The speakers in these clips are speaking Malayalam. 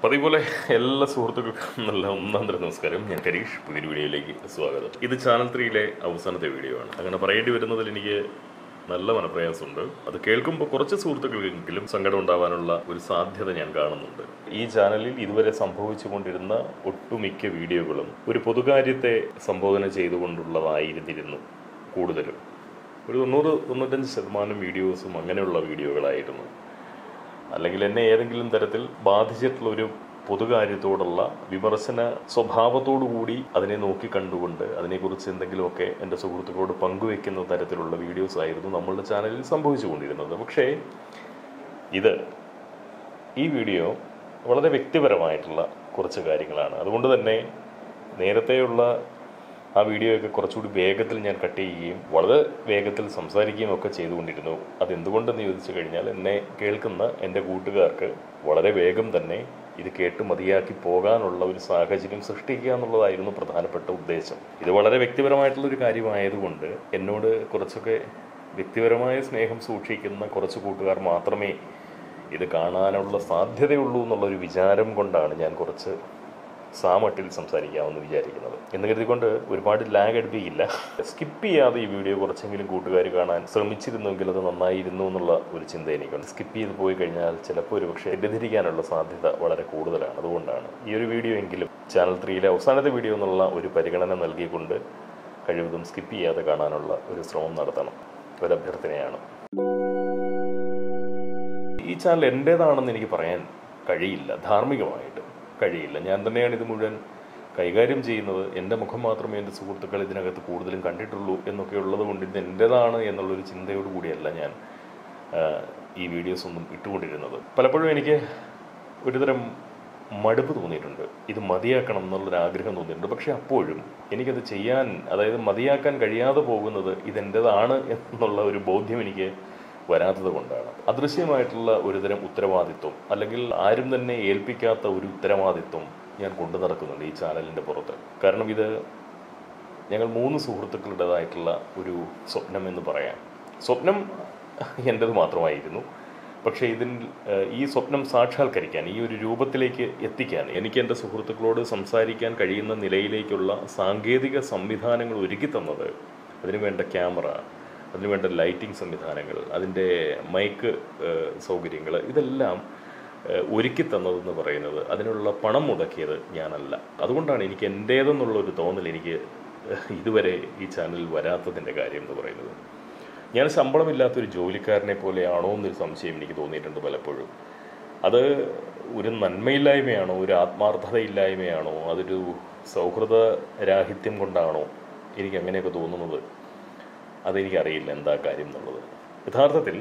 പതിപോലെ എല്ലാ സുഹൃത്തുക്കൾക്കും നല്ല ഒന്നാം തരം നമസ്കാരം ഞാൻ കരീഷ് പുതിയൊരു വീഡിയോയിലേക്ക് സ്വാഗതം ഇത് ചാനൽ ത്രീയിലെ അവസാനത്തെ വീഡിയോ ആണ് അങ്ങനെ പറയേണ്ടി വരുന്നതിൽ എനിക്ക് നല്ല മനപ്രയാസമുണ്ട് അത് കേൾക്കുമ്പോൾ കുറച്ച് സുഹൃത്തുക്കൾക്കെങ്കിലും സങ്കടം ഉണ്ടാവാനുള്ള ഒരു സാധ്യത ഞാൻ കാണുന്നുണ്ട് ഈ ചാനലിൽ ഇതുവരെ സംഭവിച്ചുകൊണ്ടിരുന്ന ഒട്ടുമിക്ക വീഡിയോകളും ഒരു പൊതുകാര്യത്തെ സംബോധന ചെയ്തുകൊണ്ടുള്ളതായിരുന്നിരുന്നു കൂടുതലും ഒരു തൊണ്ണൂറ് തൊണ്ണൂറ്റഞ്ച് ശതമാനം വീഡിയോസും അങ്ങനെയുള്ള വീഡിയോകളായിരുന്നു അല്ലെങ്കിൽ എന്നെ ഏതെങ്കിലും തരത്തിൽ ബാധിച്ചിട്ടുള്ള ഒരു പൊതുകാര്യത്തോടുള്ള വിമർശന സ്വഭാവത്തോടു കൂടി അതിനെ നോക്കി കണ്ടുകൊണ്ട് അതിനെക്കുറിച്ച് എന്തെങ്കിലുമൊക്കെ എൻ്റെ സുഹൃത്തുക്കളോട് പങ്കുവെക്കുന്ന തരത്തിലുള്ള വീഡിയോസ് ആയിരുന്നു നമ്മളുടെ ചാനലിൽ സംഭവിച്ചുകൊണ്ടിരുന്നത് പക്ഷേ ഇത് ഈ വീഡിയോ വളരെ വ്യക്തിപരമായിട്ടുള്ള കുറച്ച് കാര്യങ്ങളാണ് അതുകൊണ്ട് തന്നെ നേരത്തെയുള്ള ആ വീഡിയോയൊക്കെ കുറച്ചുകൂടി വേഗത്തിൽ ഞാൻ കട്ട് ചെയ്യുകയും വളരെ വേഗത്തിൽ സംസാരിക്കുകയും ഒക്കെ ചെയ്തുകൊണ്ടിരുന്നു അതെന്തുകൊണ്ടെന്ന് ചോദിച്ചു കഴിഞ്ഞാൽ എന്നെ കേൾക്കുന്ന എൻ്റെ കൂട്ടുകാർക്ക് വളരെ വേഗം തന്നെ ഇത് കേട്ട് മതിയാക്കി പോകാനുള്ള ഒരു സാഹചര്യം സൃഷ്ടിക്കുക എന്നുള്ളതായിരുന്നു പ്രധാനപ്പെട്ട ഉദ്ദേശം ഇത് വളരെ വ്യക്തിപരമായിട്ടുള്ള ഒരു കാര്യമായതുകൊണ്ട് എന്നോട് കുറച്ചൊക്കെ വ്യക്തിപരമായ സ്നേഹം സൂക്ഷിക്കുന്ന കുറച്ച് കൂട്ടുകാർ മാത്രമേ ഇത് കാണാനുള്ള സാധ്യതയുള്ളൂ എന്നുള്ളൊരു വിചാരം കൊണ്ടാണ് ഞാൻ കുറച്ച് സാമട്ടിൽ സംസാരിക്കാമെന്ന് വിചാരിക്കുന്നത് എന്ന് കരുതിക്കൊണ്ട് ഒരുപാട് ലാഗ് അടുപ്പിക്കില്ല സ്കിപ്പ് ചെയ്യാതെ ഈ വീഡിയോ കുറച്ചെങ്കിലും കൂട്ടുകാർ കാണാൻ ശ്രമിച്ചിരുന്നെങ്കിൽ അത് നന്നായിരുന്നു എന്നുള്ള ഒരു ചിന്ത എനിക്കുണ്ട് സ്കിപ്പ് ചെയ്ത് പോയി കഴിഞ്ഞാൽ ചിലപ്പോൾ ഒരു പക്ഷേ തെറ്റിദ്ധരിക്കാനുള്ള സാധ്യത വളരെ കൂടുതലാണ് അതുകൊണ്ടാണ് ഈ ഒരു വീഡിയോ എങ്കിലും ചാനൽ ത്രീയിലെ അവസാനത്തെ വീഡിയോ എന്നുള്ള ഒരു പരിഗണന നൽകിക്കൊണ്ട് കഴിവതും സ്കിപ്പ് ചെയ്യാതെ കാണാനുള്ള ഒരു ശ്രമം നടത്തണം ഒരു അഭ്യർത്ഥനയാണ് ഈ ചാനൽ എൻ്റേതാണെന്ന് എനിക്ക് പറയാൻ കഴിയില്ല ധാർമ്മികമായിട്ട് കഴിയില്ല ഞാൻ തന്നെയാണ് ഇത് മുഴുവൻ കൈകാര്യം ചെയ്യുന്നത് എൻ്റെ മുഖം മാത്രമേ എൻ്റെ സുഹൃത്തുക്കൾ ഇതിനകത്ത് കൂടുതലും കണ്ടിട്ടുള്ളൂ എന്നൊക്കെ ഉള്ളത് കൊണ്ട് ഇത് എൻ്റേതാണ് എന്നുള്ളൊരു ചിന്തയോട് കൂടിയല്ല ഞാൻ ആ, ഈ വീഡിയോസ് ഒന്നും ഇട്ടുകൊണ്ടിരുന്നത് പലപ്പോഴും എനിക്ക് ഒരുതരം മടുപ്പ് തോന്നിയിട്ടുണ്ട് ഇത് മതിയാക്കണം എന്നുള്ളൊരു ആഗ്രഹം തോന്നിയിട്ടുണ്ട് പക്ഷെ അപ്പോഴും എനിക്കത് ചെയ്യാൻ അതായത് മതിയാക്കാൻ കഴിയാതെ പോകുന്നത് ഇതെൻ്റെതാണ് എന്നുള്ള ഒരു ബോധ്യം എനിക്ക് വരാത്തത് കൊണ്ടാണ് അദൃശ്യമായിട്ടുള്ള ഒരുതരം ഉത്തരവാദിത്വം അല്ലെങ്കിൽ ആരും തന്നെ ഏൽപ്പിക്കാത്ത ഒരു ഉത്തരവാദിത്വം ഞാൻ കൊണ്ടു നടക്കുന്നുണ്ട് ഈ ചാനലിൻ്റെ പുറത്ത് കാരണം ഇത് ഞങ്ങൾ മൂന്ന് സുഹൃത്തുക്കളുടേതായിട്ടുള്ള ഒരു സ്വപ്നം എന്ന് പറയാം സ്വപ്നം എൻ്റേത് മാത്രമായിരുന്നു പക്ഷേ ഇതിൽ ഏഹ്, ഈ സ്വപ്നം സാക്ഷാത്കരിക്കാൻ ഈ ഒരു രൂപത്തിലേക്ക് എത്തിക്കാൻ എനിക്ക് എൻ്റെ സുഹൃത്തുക്കളോട് സംസാരിക്കാൻ കഴിയുന്ന നിലയിലേക്കുള്ള സാങ്കേതിക സംവിധാനങ്ങൾ ഒരുക്കി തന്നത് അതിനു വേണ്ട ക്യാമറ അതിനു വേണ്ട ലൈറ്റിംഗ് സംവിധാനങ്ങൾ അതിൻ്റെ മൈക്ക് സൗകര്യങ്ങൾ ഇതെല്ലാം ഏഹ്, ഒരുക്കി തന്നതെന്ന് പറയുന്നത് അതിനുള്ള പണം മുടക്കിയത് ഞാനല്ല അതുകൊണ്ടാണ് എനിക്ക് എൻ്റേതെന്നുള്ള ഒരു തോന്നൽ എനിക്ക് ഇതുവരെ ഈ ചാനലിൽ വരാത്തതിൻ്റെ കാര്യം എന്ന് പറയുന്നത് ഞാൻ ശമ്പളമില്ലാത്തൊരു ജോലിക്കാരനെ പോലെയാണോ എന്നൊരു സംശയം എനിക്ക് തോന്നിയിട്ടുണ്ട് പലപ്പോഴും അത് ഒരു നന്മയില്ലായ്മയാണോ ഒരു ആത്മാർത്ഥതയില്ലായ്മയാണോ അതൊരു സൗഹൃദ രാഹിത്യം കൊണ്ടാണോ എനിക്ക് അങ്ങനെയൊക്കെ തോന്നുന്നത് അതെനിക്കറിയില്ല എന്താ കാര്യം എന്നുള്ളത് യഥാർത്ഥത്തിൽ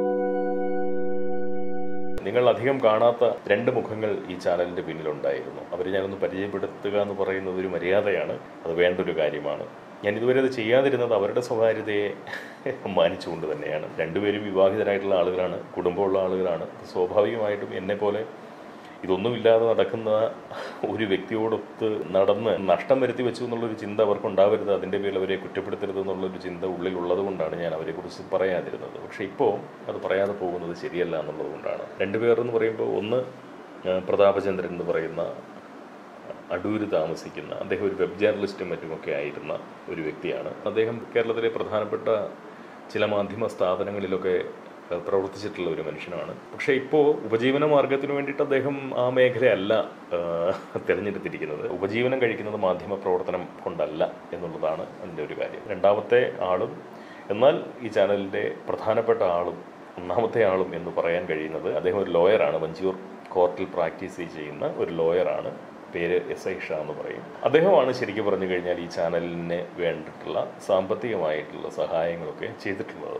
നിങ്ങൾ അധികം കാണാത്ത രണ്ട് മുഖങ്ങൾ ഈ ചാനലിന്റെ പിന്നിലുണ്ടായിരുന്നു അവരെ ഞാനൊന്ന് പരിചയപ്പെടുത്തുക എന്ന് പറയുന്നത് ഒരു മര്യാദയാണ് അത് വേണ്ട ഒരു കാര്യമാണ് ഞാൻ ഇതുവരെ അത് ചെയ്യാതിരുന്നത് അവരുടെ സ്വകാര്യതയെ മാനിച്ചുകൊണ്ട് തന്നെയാണ് രണ്ടുപേരും വിവാഹിതരായിട്ടുള്ള ആളുകളാണ് കുടുംബമുള്ള ആളുകളാണ് സ്വാഭാവികമായിട്ടും എന്നെ പോലെ ഇതൊന്നുമില്ലാതെ നടക്കുന്ന ഒരു വ്യക്തിയോടൊത്ത് നടന്ന് നഷ്ടം വരുത്തി വെച്ചു എന്നുള്ളൊരു ചിന്ത അവർക്ക് ഉണ്ടാവരുത് അതിൻ്റെ പേരിൽ അവരെ കുറ്റപ്പെടുത്തരുത് എന്നുള്ളൊരു ചിന്ത ഉള്ളിൽ ഉള്ളത് കൊണ്ടാണ് ഞാൻ അവരെക്കുറിച്ച് പറയാതിരുന്നത് പക്ഷേ ഇപ്പോൾ അത് പറയാതെ പോകുന്നത് ശരിയല്ല എന്നുള്ളത് കൊണ്ടാണ് രണ്ടുപേർ എന്ന് പറയുമ്പോൾ ഒന്ന് ആ, പ്രതാപചന്ദ്രൻ എന്ന് പറയുന്ന അടൂര് താമസിക്കുന്ന അദ്ദേഹം ഒരു വെബ് ജേർണലിസ്റ്റും മറ്റുമൊക്കെ ആയിരുന്ന ഒരു വ്യക്തിയാണ് അദ്ദേഹം കേരളത്തിലെ പ്രധാനപ്പെട്ട ചില മാധ്യമ സ്ഥാപനങ്ങളിലൊക്കെ ഏഹ്, പ്രവർത്തിച്ചിട്ടുള്ള ഒരു മനുഷ്യനാണ് പക്ഷേ ഇപ്പോൾ ഉപജീവന മാർഗത്തിന് വേണ്ടിയിട്ട് അദ്ദേഹം ആ മേഖലയല്ല ഏഹ്, തിരഞ്ഞെടുത്തിരിക്കുന്നത് ഉപജീവനം കഴിക്കുന്നത് മാധ്യമ പ്രവർത്തനം കൊണ്ടല്ല എന്നുള്ളതാണ് അതിൻ്റെ ഒരു കാര്യം രണ്ടാമത്തെ ആളും എന്നാൽ ഈ ചാനലിൻ്റെ പ്രധാനപ്പെട്ട ആളും ഒന്നാമത്തെ ആളും എന്ന് പറയാൻ കഴിയുന്നത് അദ്ദേഹം ഒരു ലോയറാണ് വഞ്ചിയൂർ കോർട്ടിൽ പ്രാക്ടീസ് ചെയ്യുന്ന ഒരു ലോയറാണ് പേര് എസ് ഐ ഷാ എന്ന് പറയും അദ്ദേഹമാണ് ശരിക്കും പറഞ്ഞു കഴിഞ്ഞാൽ ഈ ചാനലിന് വേണ്ടിയിട്ടുള്ള സാമ്പത്തികമായിട്ടുള്ള സഹായങ്ങളൊക്കെ ചെയ്തിട്ടുള്ളത്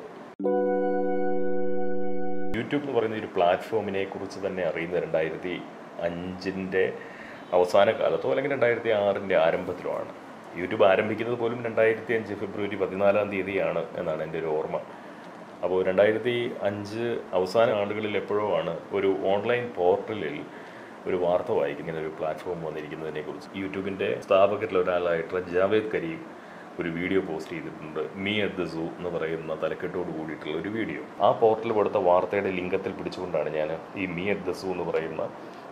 യൂട്യൂബ് എന്ന് പറയുന്ന ഒരു പ്ലാറ്റ്ഫോമിനെ കുറിച്ച് തന്നെ അറിയുന്ന രണ്ടായിരത്തി അഞ്ചിൻ്റെ അവസാന കാലത്തോ അല്ലെങ്കിൽ രണ്ടായിരത്തി ആറിൻ്റെ ആരംഭത്തിലുമാണ് യൂട്യൂബ് ആരംഭിക്കുന്നത് പോലും രണ്ടായിരത്തി അഞ്ച് ഫെബ്രുവരി പതിനാലാം തീയതിയാണ് എന്നാണ് എൻ്റെ ഒരു ഓർമ്മ അപ്പോൾ രണ്ടായിരത്തി അഞ്ച് അവസാന ആണ്ടുകളിൽ എപ്പോഴോ ആണ് ഒരു ഓൺലൈൻ പോർട്ടലിൽ ഒരു വാർത്ത വായിക്കും ഇങ്ങനെ ഒരു പ്ലാറ്റ്ഫോം വന്നിരിക്കുന്നതിനെ കുറിച്ച് യൂട്യൂബിൻ്റെ സ്ഥാപകരിൽ ഒരാളായിട്ടുള്ള ജാവേദ് കരീം ഒരു വീഡിയോ പോസ്റ്റ് ചെയ്തിട്ടുണ്ട് മീ അറ്റ് ദ സൂ എന്ന് പറയുന്ന തലക്കെട്ടോട് കൂടിയിട്ടുള്ള ഒരു വീഡിയോ ആ പോർട്ടൽ കൊടുത്ത വാർത്തയുടെ ലിംഗത്തിൽ പിടിച്ചുകൊണ്ടാണ് ഞാൻ ഈ മീ അറ്റ് ദ സൂ എന്ന് പറയുന്ന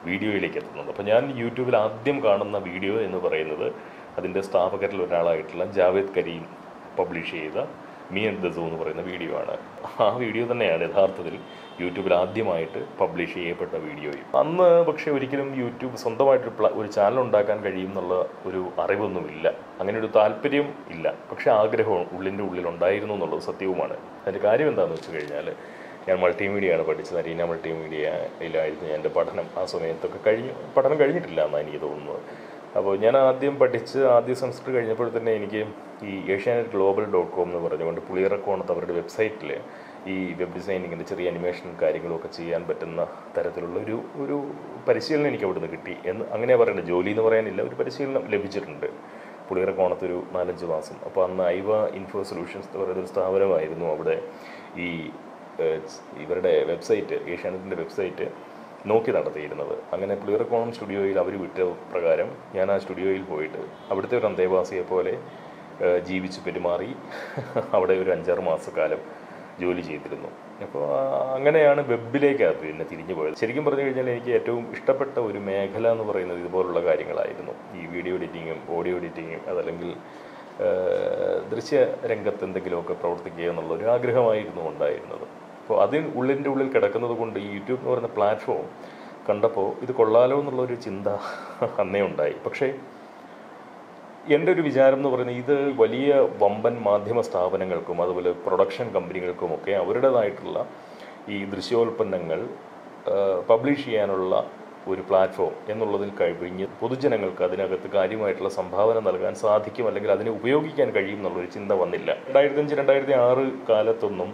വീഡിയോയിലേക്ക് എത്തുന്നത് അപ്പോൾ ഞാൻ യൂട്യൂബിൽ ആദ്യം കാണുന്ന വീഡിയോ എന്ന് പറയുന്നത് അതിൻ്റെ സ്ഥാപകരിൽ ഒരാളായിട്ടുള്ള ജാവേദ് കരീം പബ്ലിഷ് ചെയ്ത മീ ആൻഡ് ദസു എന്ന് പറയുന്ന വീഡിയോ ആണ് ആ വീഡിയോ തന്നെയാണ് യഥാർത്ഥത്തിൽ യൂട്യൂബിൽ ആദ്യമായിട്ട് പബ്ലിഷ് ചെയ്യപ്പെട്ട വീഡിയോയും അന്ന് പക്ഷേ ഒരിക്കലും യൂട്യൂബ് സ്വന്തമായിട്ട് ഒരു ചാനൽ ഉണ്ടാക്കാൻ കഴിയും എന്നുള്ള ഒരു അറിവൊന്നുമില്ല അങ്ങനെ ഒരു താല്പര്യം ഇല്ല പക്ഷേ ആഗ്രഹവും ഉള്ളിൻ്റെ ഉള്ളിൽ ഉണ്ടായിരുന്നു എന്നുള്ളത് സത്യവുമാണ് അതിൻ്റെ കാര്യം എന്താണെന്ന് വെച്ച് കഴിഞ്ഞാൽ ഞാൻ മൾട്ടിമീഡിയയാണ് പഠിച്ചത് അരീന മൾട്ടിമീഡിയയിലായിരുന്നു എൻ്റെ പഠനം ആ സമയത്തൊക്കെ കഴിഞ്ഞു പഠനം കഴിഞ്ഞിട്ടില്ല എന്നാണ് എനിക്ക് തോന്നുന്നത് അപ്പോൾ ഞാൻ ആദ്യം പഠിച്ച് ആദ്യ സെമസ്റ്റർ കഴിഞ്ഞപ്പോൾ തന്നെ എനിക്ക് ഈ ഏഷ്യാനെറ്റ് ഗ്ലോബൽ ഡോട്ട് കോം എന്ന് പറഞ്ഞുകൊണ്ട് പുളിയറക്കോണത്ത് അവരുടെ വെബ്സൈറ്റിൽ ഈ വെബ് ഡിസൈനിങ്ങിൻ്റെ ചെറിയ അനിമേഷൻ കാര്യങ്ങളും ഒക്കെ ചെയ്യാൻ പറ്റുന്ന തരത്തിലുള്ള ഒരു ഒരു പരിശീലനം എനിക്ക് അവിടുന്ന് കിട്ടി എന്ന് അങ്ങനെയാണ് പറയുന്നത് ജോലി എന്ന് പറയാനില്ല ഒരു പരിശീലനം ലഭിച്ചിട്ടുണ്ട് പുളിയറക്കോണത്തൊരു നാലഞ്ച് മാസം അപ്പോൾ അന്ന് ഐവ ഇൻഫോ സൊല്യൂഷൻസ് എന്ന് പറയുന്ന ഒരു സ്ഥാപനമായിരുന്നു അവിടെ ഈ ഏഹ്, ഇവരുടെ വെബ്സൈറ്റ് ഏഷ്യാനെറ്റിൻ്റെ വെബ്സൈറ്റ് നോക്കി നടത്തിയിരുന്നത് അങ്ങനെ പുളിയറക്കോണം സ്റ്റുഡിയോയിൽ അവർ വിട്ട പ്രകാരം ഞാൻ ആ സ്റ്റുഡിയോയിൽ പോയിട്ട് അവിടുത്തെ ഒരു അന്തേവാസിയെ പോലെ ഏഹ്, ജീവിച്ച് പെരുമാറി അവിടെ ഒരു അഞ്ചാറ് മാസക്കാലം ജോലി ചെയ്തിരുന്നു അപ്പോൾ അങ്ങനെയാണ് വെബിലേക്ക് പിന്നെ തിരിഞ്ഞു പോയത് ശരിക്കും പറഞ്ഞു കഴിഞ്ഞാൽ എനിക്ക് ഏറ്റവും ഇഷ്ടപ്പെട്ട ഒരു മേഖല എന്ന് പറയുന്നത് ഇതുപോലുള്ള കാര്യങ്ങളായിരുന്നു ഈ വീഡിയോ എഡിറ്റിങ്ങും ഓഡിയോ എഡിറ്റിങ്ങും അതല്ലെങ്കിൽ ഏഹ്, ദൃശ്യ രംഗത്ത് എന്തെങ്കിലുമൊക്കെ പ്രവർത്തിക്കുക എന്നുള്ള ഒരു ആഗ്രഹമായിരുന്നു ഉണ്ടായിരുന്നത് അപ്പോൾ അതിന് ഉള്ളിൻ്റെ ഉള്ളിൽ കിടക്കുന്നത് കൊണ്ട് ഈ യൂട്യൂബ് എന്ന് പറയുന്ന പ്ലാറ്റ്ഫോം കണ്ടപ്പോൾ ഇത് കൊള്ളാലോ എന്നുള്ളൊരു ചിന്ത അന്നേ ഉണ്ടായി പക്ഷേ എൻ്റെ ഒരു വിചാരം എന്ന് പറയുന്നത് ഇത് വലിയ വമ്പൻ മാധ്യമ സ്ഥാപനങ്ങൾക്കും അതുപോലെ പ്രൊഡക്ഷൻ കമ്പനികൾക്കുമൊക്കെ അവരുടേതായിട്ടുള്ള ഈ ദൃശ്യോൽപ്പന്നങ്ങൾ പബ്ലിഷ് ചെയ്യാനുള്ള ഒരു പ്ലാറ്റ്ഫോം എന്നുള്ളതിൽ കഴിഞ്ഞ് പൊതുജനങ്ങൾക്ക് അതിനകത്ത് കാര്യമായിട്ടുള്ള സംഭാവന നൽകാൻ സാധിക്കും അല്ലെങ്കിൽ അതിനെ ഉപയോഗിക്കാൻ കഴിയും എന്നുള്ളൊരു ചിന്ത വന്നില്ല രണ്ടായിരത്തി അഞ്ച് രണ്ടായിരത്തി ആറ് കാലത്തൊന്നും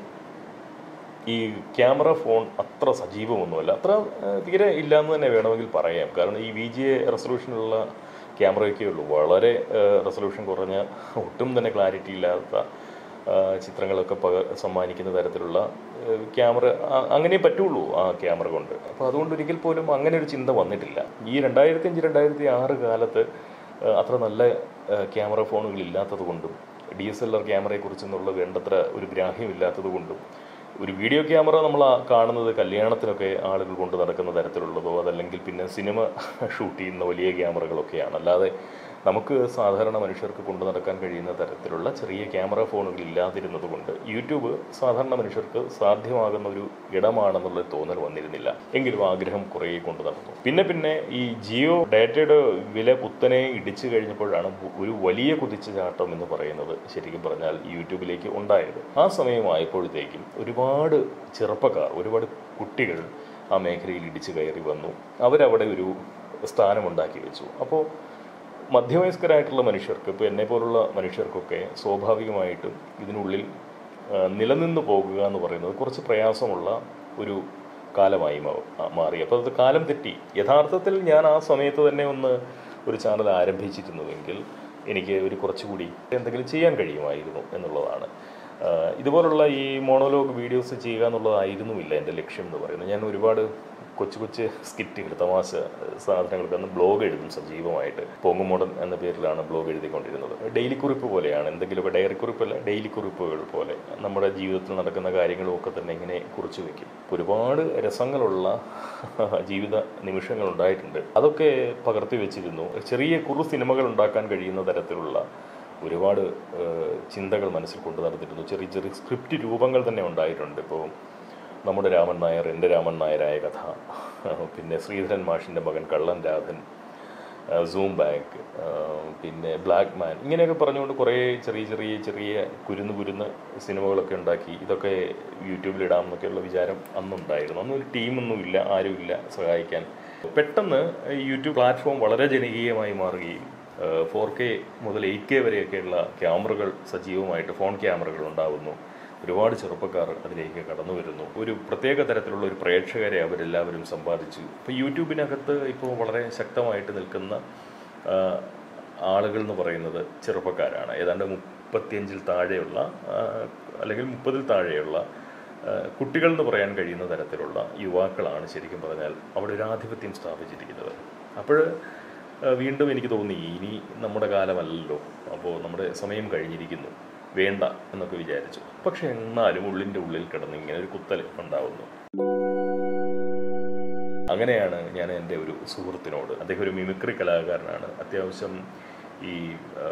ഈ ക്യാമറ ഫോൺ അത്ര സജീവമൊന്നുമല്ല അത്ര ഏഹ്, തീരെ ഇല്ല എന്ന് തന്നെ വേണമെങ്കിൽ പറയാം കാരണം ഈ വി ജി എ റെസൊല്യൂഷനുള്ള ക്യാമറയൊക്കെ ഉള്ളൂ വളരെ റെസൊല്യൂഷൻ കുറഞ്ഞ ഒട്ടും തന്നെ ക്ലാരിറ്റി ഇല്ലാത്ത ആ, ചിത്രങ്ങളൊക്കെ പക സമ്മാനിക്കുന്ന തരത്തിലുള്ള ഏഹ്, ക്യാമറ ആ- അങ്ങനെ പറ്റുള്ളൂ ആ ക്യാമറ കൊണ്ട് അപ്പോൾ അതുകൊണ്ട് ഒരിക്കൽ പോലും അങ്ങനെ ഒരു ചിന്ത വന്നിട്ടില്ല ഈ രണ്ടായിരത്തി അഞ്ച് രണ്ടായിരത്തി ആറ് കാലത്ത് ഏഹ്, അത്ര നല്ല ഏഹ്, ക്യാമറ ഫോണുകൾ ഇല്ലാത്തത് കൊണ്ടും ഡി എസ് എൽ ആർ ക്യാമറയെക്കുറിച്ചെന്നുള്ള വേണ്ടത്ര ഒരു ഗ്രാഹ്യമില്ലാത്തത് കൊണ്ടും ഒരു വീഡിയോ ക്യാമറ നമ്മൾ ആ കാണുന്നത് കല്യാണത്തിനൊക്കെ ആളുകൾ കൊണ്ട് നടക്കുന്ന തരത്തിലുള്ളതോ അതല്ലെങ്കിൽ പിന്നെ സിനിമ ഷൂട്ട് ചെയ്യുന്ന വലിയ ക്യാമറകളൊക്കെയാണ് അല്ലാതെ നമുക്ക് സാധാരണ മനുഷ്യർക്ക് കൊണ്ടു നടക്കാൻ കഴിയുന്ന തരത്തിലുള്ള ചെറിയ ക്യാമറ ഫോണുകൾ ഇല്ലാതിരുന്നത് കൊണ്ട് യൂട്യൂബ് സാധാരണ മനുഷ്യർക്ക് സാധ്യമാകുന്ന ഒരു ഇടമാണെന്നുള്ള തോന്നൽ വന്നിരുന്നില്ല എങ്കിലും ആഗ്രഹം കുറേ കൊണ്ടു നടന്നു പിന്നെ പിന്നെ ഈ ജിയോ ഡാറ്റയുടെ വില കുത്തനെ ഇടിച്ചു കഴിഞ്ഞപ്പോഴാണ് ഒരു വലിയ കുതിച്ചുചാട്ടം എന്ന് പറയുന്നത് ശരിക്കും പറഞ്ഞാൽ യൂട്യൂബിലേക്ക് ഉണ്ടായത് ആ സമയമായപ്പോഴത്തേക്കും ഒരുപാട് ചെറുപ്പക്കാർ ഒരുപാട് കുട്ടികൾ ആ മേഖലയിൽ ഇടിച്ചു കയറി വന്നു അവരവിടെ ഒരു സ്ഥാനമുണ്ടാക്കി വെച്ചു അപ്പോൾ മധ്യവയസ്കരായിട്ടുള്ള മനുഷ്യർക്ക് ഇപ്പോൾ എന്നെ പോലുള്ള മനുഷ്യർക്കൊക്കെ സ്വാഭാവികമായിട്ടും ഇതിനുള്ളിൽ ആ, നിലനിന്ന് പോകുക എന്ന് പറയുന്നത് കുറച്ച് പ്രയാസമുള്ള ഒരു കാലമായി മാ- ആ, മാറി അപ്പോൾ അത് കാലം തെറ്റി യഥാർത്ഥത്തിൽ ഞാൻ ആ സമയത്ത് തന്നെ ഒന്ന് ഒരു ചാനൽ ആരംഭിച്ചിരുന്നുവെങ്കിൽ എനിക്ക് ഒരു കുറച്ചുകൂടി എന്തെങ്കിലും ചെയ്യാൻ കഴിയുമായിരുന്നു എന്നുള്ളതാണ് ആ, ഇതുപോലുള്ള ഈ മോണോലോഗ് വീഡിയോസ് ചെയ്യുക എന്നുള്ളതായിരുന്നുമില്ല എൻ്റെ ലക്ഷ്യം എന്ന് പറയുന്നത് ഞാൻ ഒരുപാട് കൊച്ചു കൊച്ചു സ്കിറ്റുകൾ തമാശ സാധനങ്ങൾക്ക് അന്ന് ബ്ലോഗ് എഴുതും സജീവമായിട്ട് പൊങ്ങുമോഡൻ എന്ന പേരിലാണ് ബ്ലോഗ് എഴുതിക്കൊണ്ടിരുന്നത് ഡെയിലി കുറിപ്പ് പോലെയാണ് എന്തെങ്കിലുമൊക്കെ ഡയറി കുറിപ്പല്ല ഡെയിലി കുറിപ്പുകൾ പോലെ നമ്മുടെ ജീവിതത്തിൽ നടക്കുന്ന കാര്യങ്ങളും ഒക്കെ തന്നെ ഇങ്ങനെ കുറിച്ചു വെക്കും ഒരുപാട് രസങ്ങളുള്ള ജീവിത നിമിഷങ്ങൾ ഉണ്ടായിട്ടുണ്ട് അതൊക്കെ പകർത്തി വെച്ചിരുന്നു ചെറിയ കുറു സിനിമകൾ ഉണ്ടാക്കാൻ കഴിയുന്ന തരത്തിലുള്ള ഒരുപാട് ഏഹ്, ചിന്തകൾ മനസ്സിൽ കൊണ്ടു നടന്നിരുന്നു ചെറിയ ചെറിയ സ്ക്രിപ്റ്റ് രൂപങ്ങൾ തന്നെ ഉണ്ടായിട്ടുണ്ട് ഇപ്പോൾ നമ്മുടെ രാമൻ നായർ എൻ്റെ രാമൻ നായരായ കഥ പിന്നെ ശ്രീധരൻ മാഷിൻ്റെ മകൻ കള്ളൻ രാധൻ സൂം ബാങ്ക് പിന്നെ ബ്ലാക്ക് മാൻ ഇങ്ങനെയൊക്കെ പറഞ്ഞുകൊണ്ട് കുറേ ചെറിയ ചെറിയ ചെറിയ കുരുന്ന് കുരുന്ന് സിനിമകളൊക്കെ ഉണ്ടാക്കി ഇതൊക്കെ യൂട്യൂബിലിടാം എന്നൊക്കെയുള്ള വിചാരം അന്നുണ്ടായിരുന്നു അന്നൊരു ടീമൊന്നും ഇല്ല ആരുമില്ല സഹായിക്കാൻ പെട്ടെന്ന് ഈ യൂട്യൂബ് പ്ലാറ്റ്ഫോം വളരെ ജനകീയമായി മാറുകയും ഫോർ കെ മുതൽ എയ്റ്റ് കെ വരെയൊക്കെയുള്ള ക്യാമറകൾ സജീവമായിട്ട് ഫോൺ ക്യാമറകൾ ഉണ്ടാകുന്നു ഒരുപാട് ചെറുപ്പക്കാർ അതിലേക്ക് കടന്നു വരുന്നു ഒരു പ്രത്യേക തരത്തിലുള്ള ഒരു പ്രേക്ഷകരെ അവരെല്ലാവരും സമ്പാദിച്ചു ഇപ്പോൾ യൂട്യൂബിനകത്ത് ഇപ്പോൾ വളരെ ശക്തമായിട്ട് നിൽക്കുന്ന ആ, ആളുകൾ എന്ന് പറയുന്നത് ചെറുപ്പക്കാരാണ് ഏതാണ്ട് മുപ്പത്തിയഞ്ചിൽ താഴെയുള്ള ആ, അല്ലെങ്കിൽ മുപ്പതിൽ താഴെയുള്ള ആ, കുട്ടികൾ എന്ന് പറയാൻ കഴിയുന്ന തരത്തിലുള്ള യുവാക്കളാണ് ശരിക്കും പറഞ്ഞാൽ അവിടെ ഒരു ആധിപത്യം സ്ഥാപിച്ചിരിക്കുന്നത് അപ്പോൾ വീണ്ടും എനിക്ക് തോന്നി ഇനി നമ്മുടെ കാലമല്ലല്ലോ അപ്പോൾ നമ്മുടെ സമയം കഴിഞ്ഞിരിക്കുന്നു വേണ്ട എന്നൊക്കെ വിചാരിച്ചു പക്ഷെ എന്നാലും ഉള്ളിൻ്റെ ഉള്ളിൽ കിടന്ന് ഇങ്ങനെ ഒരു കുത്തൽ ഉണ്ടാവുന്നു അങ്ങനെയാണ് ഞാൻ എൻ്റെ ഒരു സുഹൃത്തിനോട് അദ്ദേഹം ഒരു മിമിക്രി കലാകാരനാണ് അത്യാവശ്യം ഈ ആ,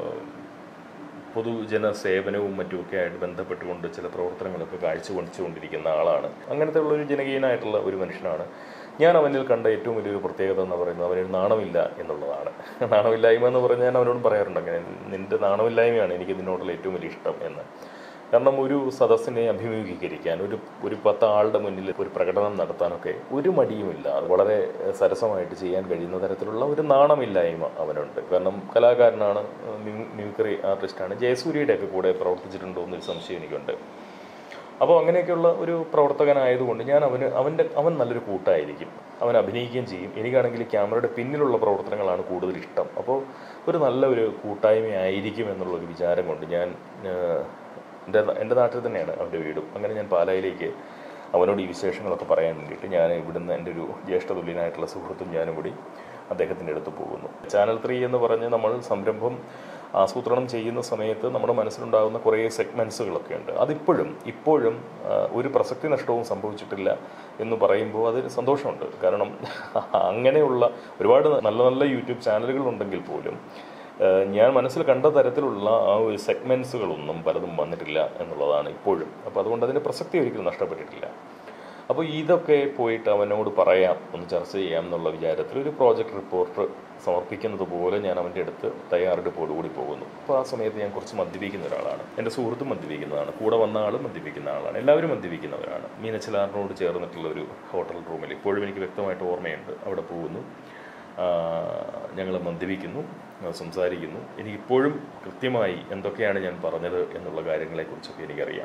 പൊതുജന സേവനവും മറ്റുമൊക്കെ ആയിട്ട് ബന്ധപ്പെട്ടുകൊണ്ട് ചില പ്രവർത്തനങ്ങളൊക്കെ കാഴ്ചവെച്ചുകൊണ്ടിരിക്കുന്ന ആളാണ് അങ്ങനത്തെ ഉള്ള ഒരു ജനകീയനായിട്ടുള്ള ഒരു മനുഷ്യനാണ് ഞാൻ അവനിൽ കണ്ട ഏറ്റവും വലിയൊരു പ്രത്യേകത എന്ന് പറയുന്നത് അവന് നാണമില്ല എന്നുള്ളതാണ് നാണമില്ലായ്മ എന്ന് പറഞ്ഞാൽ ഞാൻ അവനോട് പറയാറുണ്ട് അങ്ങനെ നിന്റെ നാണമില്ലായ്മയാണ് എനിക്ക് നിന്നോടുള്ള ഏറ്റവും വലിയ ഇഷ്ടം എന്ന് കാരണം ഒരു സദസ്സിനെ അഭിമുഖീകരിക്കാൻ ഒരു ഒരു പത്ത് ആളുടെ മുന്നിൽ ഒരു പ്രകടനം നടത്താനൊക്കെ ഒരു മടിയുമില്ല അത് വളരെ സരസമായിട്ട് ചെയ്യാൻ കഴിയുന്ന തരത്തിലുള്ള ഒരു നാണമില്ലായ്മ അവനുണ്ട് കാരണം കലാകാരനാണ് മ്യൂ- മ്യൂക്കറി ആർട്ടിസ്റ്റാണ് ജയസൂര്യയുടെ ഒക്കെ കൂടെ പ്രവർത്തിച്ചിട്ടുണ്ടോ എന്നൊരു സംശയം എനിക്കുണ്ട് അപ്പോൾ അങ്ങനെയൊക്കെയുള്ള ഒരു പ്രവർത്തകനായതുകൊണ്ട് ഞാൻ അവന് അവൻ്റെ അവൻ നല്ലൊരു കൂട്ടായിരിക്കും അവൻ അഭിനയിക്കുകയും ചെയ്യും എനിക്കാണെങ്കിൽ ക്യാമറയുടെ പിന്നിലുള്ള പ്രവർത്തനങ്ങളാണ് കൂടുതൽ ഇഷ്ടം അപ്പോൾ ഒരു നല്ല ഒരു കൂട്ടായ്മയായിരിക്കും എന്നുള്ള ഒരു വിചാരം കൊണ്ട് ഞാൻ ഏഹ്, എൻ്റെ എൻ്റെ നാട്ടിൽ തന്നെയാണ് അവൻ്റെ വീടും അങ്ങനെ ഞാൻ പാലായിലേക്ക് അവനോട് ഈ വിശേഷങ്ങളൊക്കെ പറയാൻ വേണ്ടിയിട്ട് ഞാൻ ഇവിടുന്ന് എൻ്റെ ഒരു ജ്യേഷ്ഠ തുല്യനായിട്ടുള്ള സുഹൃത്തും ഞാനും കൂടി അദ്ദേഹത്തിൻ്റെ അടുത്ത് പോകുന്നു ചാനൽ ത്രീ എന്ന് പറഞ്ഞ് നമ്മൾ സംരംഭം ആസൂത്രണം ചെയ്യുന്ന സമയത്ത് നമ്മുടെ മനസ്സിലുണ്ടാകുന്ന കുറേ സെഗ്മെൻസുകളൊക്കെ ഉണ്ട് അതിപ്പോഴും ഇപ്പോഴും ആ, ഒരു പ്രസക്തി നഷ്ടവും സംഭവിച്ചിട്ടില്ല എന്ന് പറയുമ്പോൾ അതിൽ സന്തോഷമുണ്ട് കാരണം അങ്ങനെയുള്ള ഒരുപാട് നല്ല നല്ല യൂട്യൂബ് ചാനലുകൾ ഉണ്ടെങ്കിൽ പോലും ആ, ഞാൻ മനസ്സിൽ കണ്ട തരത്തിലുള്ള ആ ഒരു സെഗ്മെൻസുകളൊന്നും പലതും വന്നിട്ടില്ല എന്നുള്ളതാണ് ഇപ്പോഴും അപ്പോൾ അതുകൊണ്ട് അതിൻ്റെ പ്രസക്തി ഒരിക്കലും നഷ്ടപ്പെട്ടിട്ടില്ല അപ്പോൾ ഇതൊക്കെ പോയിട്ട് അവനോട് പറയാം ഒന്ന് ചർച്ച ചെയ്യാം എന്നുള്ള വിചാരത്തിൽ ഒരു പ്രോജക്റ്റ് റിപ്പോർട്ട് സമർപ്പിക്കുന്നത് പോലെ ഞാൻ അവൻ്റെ അടുത്ത് തയ്യാറെടുപ്പോടുകൂടി പോകുന്നു അപ്പോൾ ആ സമയത്ത് ഞാൻ കുറച്ച് മദ്യപിക്കുന്ന ഒരാളാണ് എൻ്റെ സുഹൃത്തും മദ്യപിക്കുന്നതാണ് കൂടെ വന്ന ആളും മദ്യപിക്കുന്ന ആളാണ് എല്ലാവരും മദ്യപിക്കുന്നവരാണ് മീനച്ചിലാറിനോട് ചേർന്നിട്ടുള്ള ഒരു ഹോട്ടൽ റൂമിൽ ഇപ്പോഴും എനിക്ക് വ്യക്തമായിട്ട് ഓർമ്മയുണ്ട് അവിടെ പോകുന്നു ഞങ്ങൾ മദ്യപിക്കുന്നു ആ, സംസാരിക്കുന്നു എനിക്കിപ്പോഴും കൃത്യമായി എന്തൊക്കെയാണ് ഞാൻ പറഞ്ഞത് എന്നുള്ള കാര്യങ്ങളെക്കുറിച്ചൊക്കെ എനിക്കറിയാം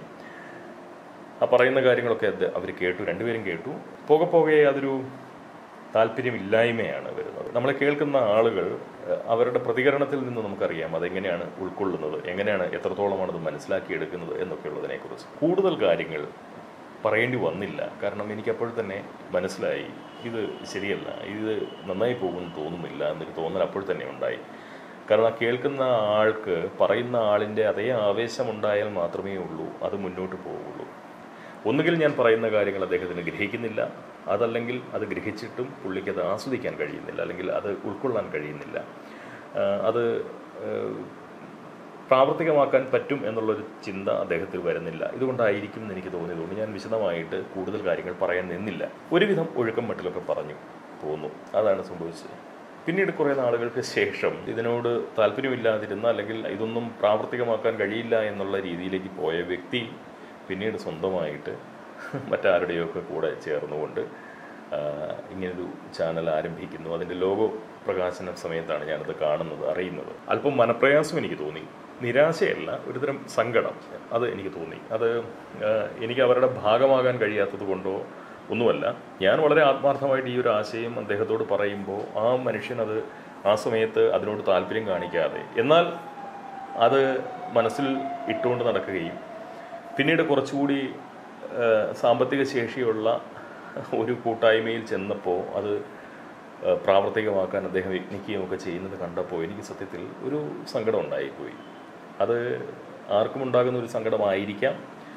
ആ പറയുന്ന കാര്യങ്ങളൊക്കെ അത് അവർ കേട്ടു രണ്ടുപേരും കേട്ടു പോകെ പോകെ അതൊരു താല്പര്യമില്ലായ്മയാണ് വരുന്നത് നമ്മളെ കേൾക്കുന്ന ആളുകൾ ഏഹ്, അവരുടെ പ്രതികരണത്തിൽ നിന്ന് നമുക്കറിയാം അതെങ്ങനെയാണ് ഉൾക്കൊള്ളുന്നത് എങ്ങനെയാണ് എത്രത്തോളമാണ് അത് മനസ്സിലാക്കിയെടുക്കുന്നത് എന്നൊക്കെയുള്ളതിനെക്കുറിച്ച് കൂടുതൽ കാര്യങ്ങൾ പറയേണ്ടി വന്നില്ല കാരണം എനിക്ക് അപ്പോൾ തന്നെ മനസ്സിലായി ഇത് ശരിയല്ല ഇത് നന്നായി പോകുമെന്ന് തോന്നുന്നില്ല എന്നൊരു തോന്നൽ അപ്പോൾ തന്നെ ഉണ്ടായി കാരണം ആ കേൾക്കുന്ന ആൾക്ക് പറയുന്ന ആളിൻ്റെ അതേ ആവേശമുണ്ടായാൽ മാത്രമേ ഉള്ളൂ അത് മുന്നോട്ട് പോവുള്ളൂ ഒന്നുകിൽ ഞാൻ പറയുന്ന കാര്യങ്ങൾ അദ്ദേഹത്തിന് ഗ്രഹിക്കുന്നില്ല അതല്ലെങ്കിൽ അത് ഗ്രഹിച്ചിട്ടും പുള്ളിക്ക് അത് ആസ്വദിക്കാൻ കഴിയുന്നില്ല അല്ലെങ്കിൽ അത് ഉൾക്കൊള്ളാൻ കഴിയുന്നില്ല ആ, അത് ഏഹ്, പ്രാവർത്തികമാക്കാൻ പറ്റും എന്നുള്ളൊരു ചിന്ത അദ്ദേഹത്തിൽ വരുന്നില്ല ഇതുകൊണ്ടായിരിക്കും എന്ന് എനിക്ക് തോന്നിയതുകൊണ്ട് ഞാൻ വിശദമായിട്ട് കൂടുതൽ കാര്യങ്ങൾ പറയാൻ നിന്നില്ല ഒരുവിധം ഒഴുക്കം മട്ടിലൊക്കെ പറഞ്ഞു പോന്നു അതാണ് സംഭവിച്ചത് പിന്നീട് കുറേ നാളുകൾക്ക് ശേഷം ഇതിനോട് താല്പര്യമില്ലാതിരുന്ന അല്ലെങ്കിൽ ഇതൊന്നും പ്രാവർത്തികമാക്കാൻ കഴിയില്ല എന്നുള്ള രീതിയിലേക്ക് പോയ വ്യക്തി പിന്നീട് സ്വന്തമായിട്ട് മറ്റാരുടെയൊക്കെ കൂടെ ചേർന്നുകൊണ്ട് ആ, ഇങ്ങനൊരു ചാനൽ ആരംഭിക്കുന്നു അതിൻ്റെ ലോഗോ പ്രകാശന സമയത്താണ് ഞാനത് കാണുന്നത് അറിയുന്നത് അല്പം മനപ്രയാസം എനിക്ക് തോന്നി നിരാശയല്ല ഒരുതരം സങ്കടം അത് എനിക്ക് തോന്നി അത് ആ, എനിക്ക് അവരുടെ ഭാഗമാകാൻ കഴിയാത്തത് കൊണ്ടോ ഒന്നുമല്ല ഞാൻ വളരെ ആത്മാർത്ഥമായിട്ട് ഈ ഒരു ആശയം അദ്ദേഹത്തോട് പറയുമ്പോൾ ആ മനുഷ്യൻ അത് ആ സമയത്ത് അതിനോട് താല്പര്യം കാണിക്കാതെ എന്നാൽ അത് മനസ്സിൽ ഇട്ടുകൊണ്ട് നടക്കുകയും പിന്നീട് കുറച്ചുകൂടി ആ, സാമ്പത്തിക ശേഷിയുള്ള ഒരു കൂട്ടായ്മയിൽ ചെന്നപ്പോൾ അത് ആ, പ്രാവർത്തികമാക്കാൻ അദ്ദേഹം യത്നിക്കുകയും ഒക്കെ ചെയ്യുന്നത് കണ്ടപ്പോൾ എനിക്ക് സത്യത്തിൽ ഒരു സങ്കടം ഉണ്ടായിപ്പോയി അത് ആർക്കും ഉണ്ടാകുന്ന ഒരു സങ്കടമായിരിക്കാം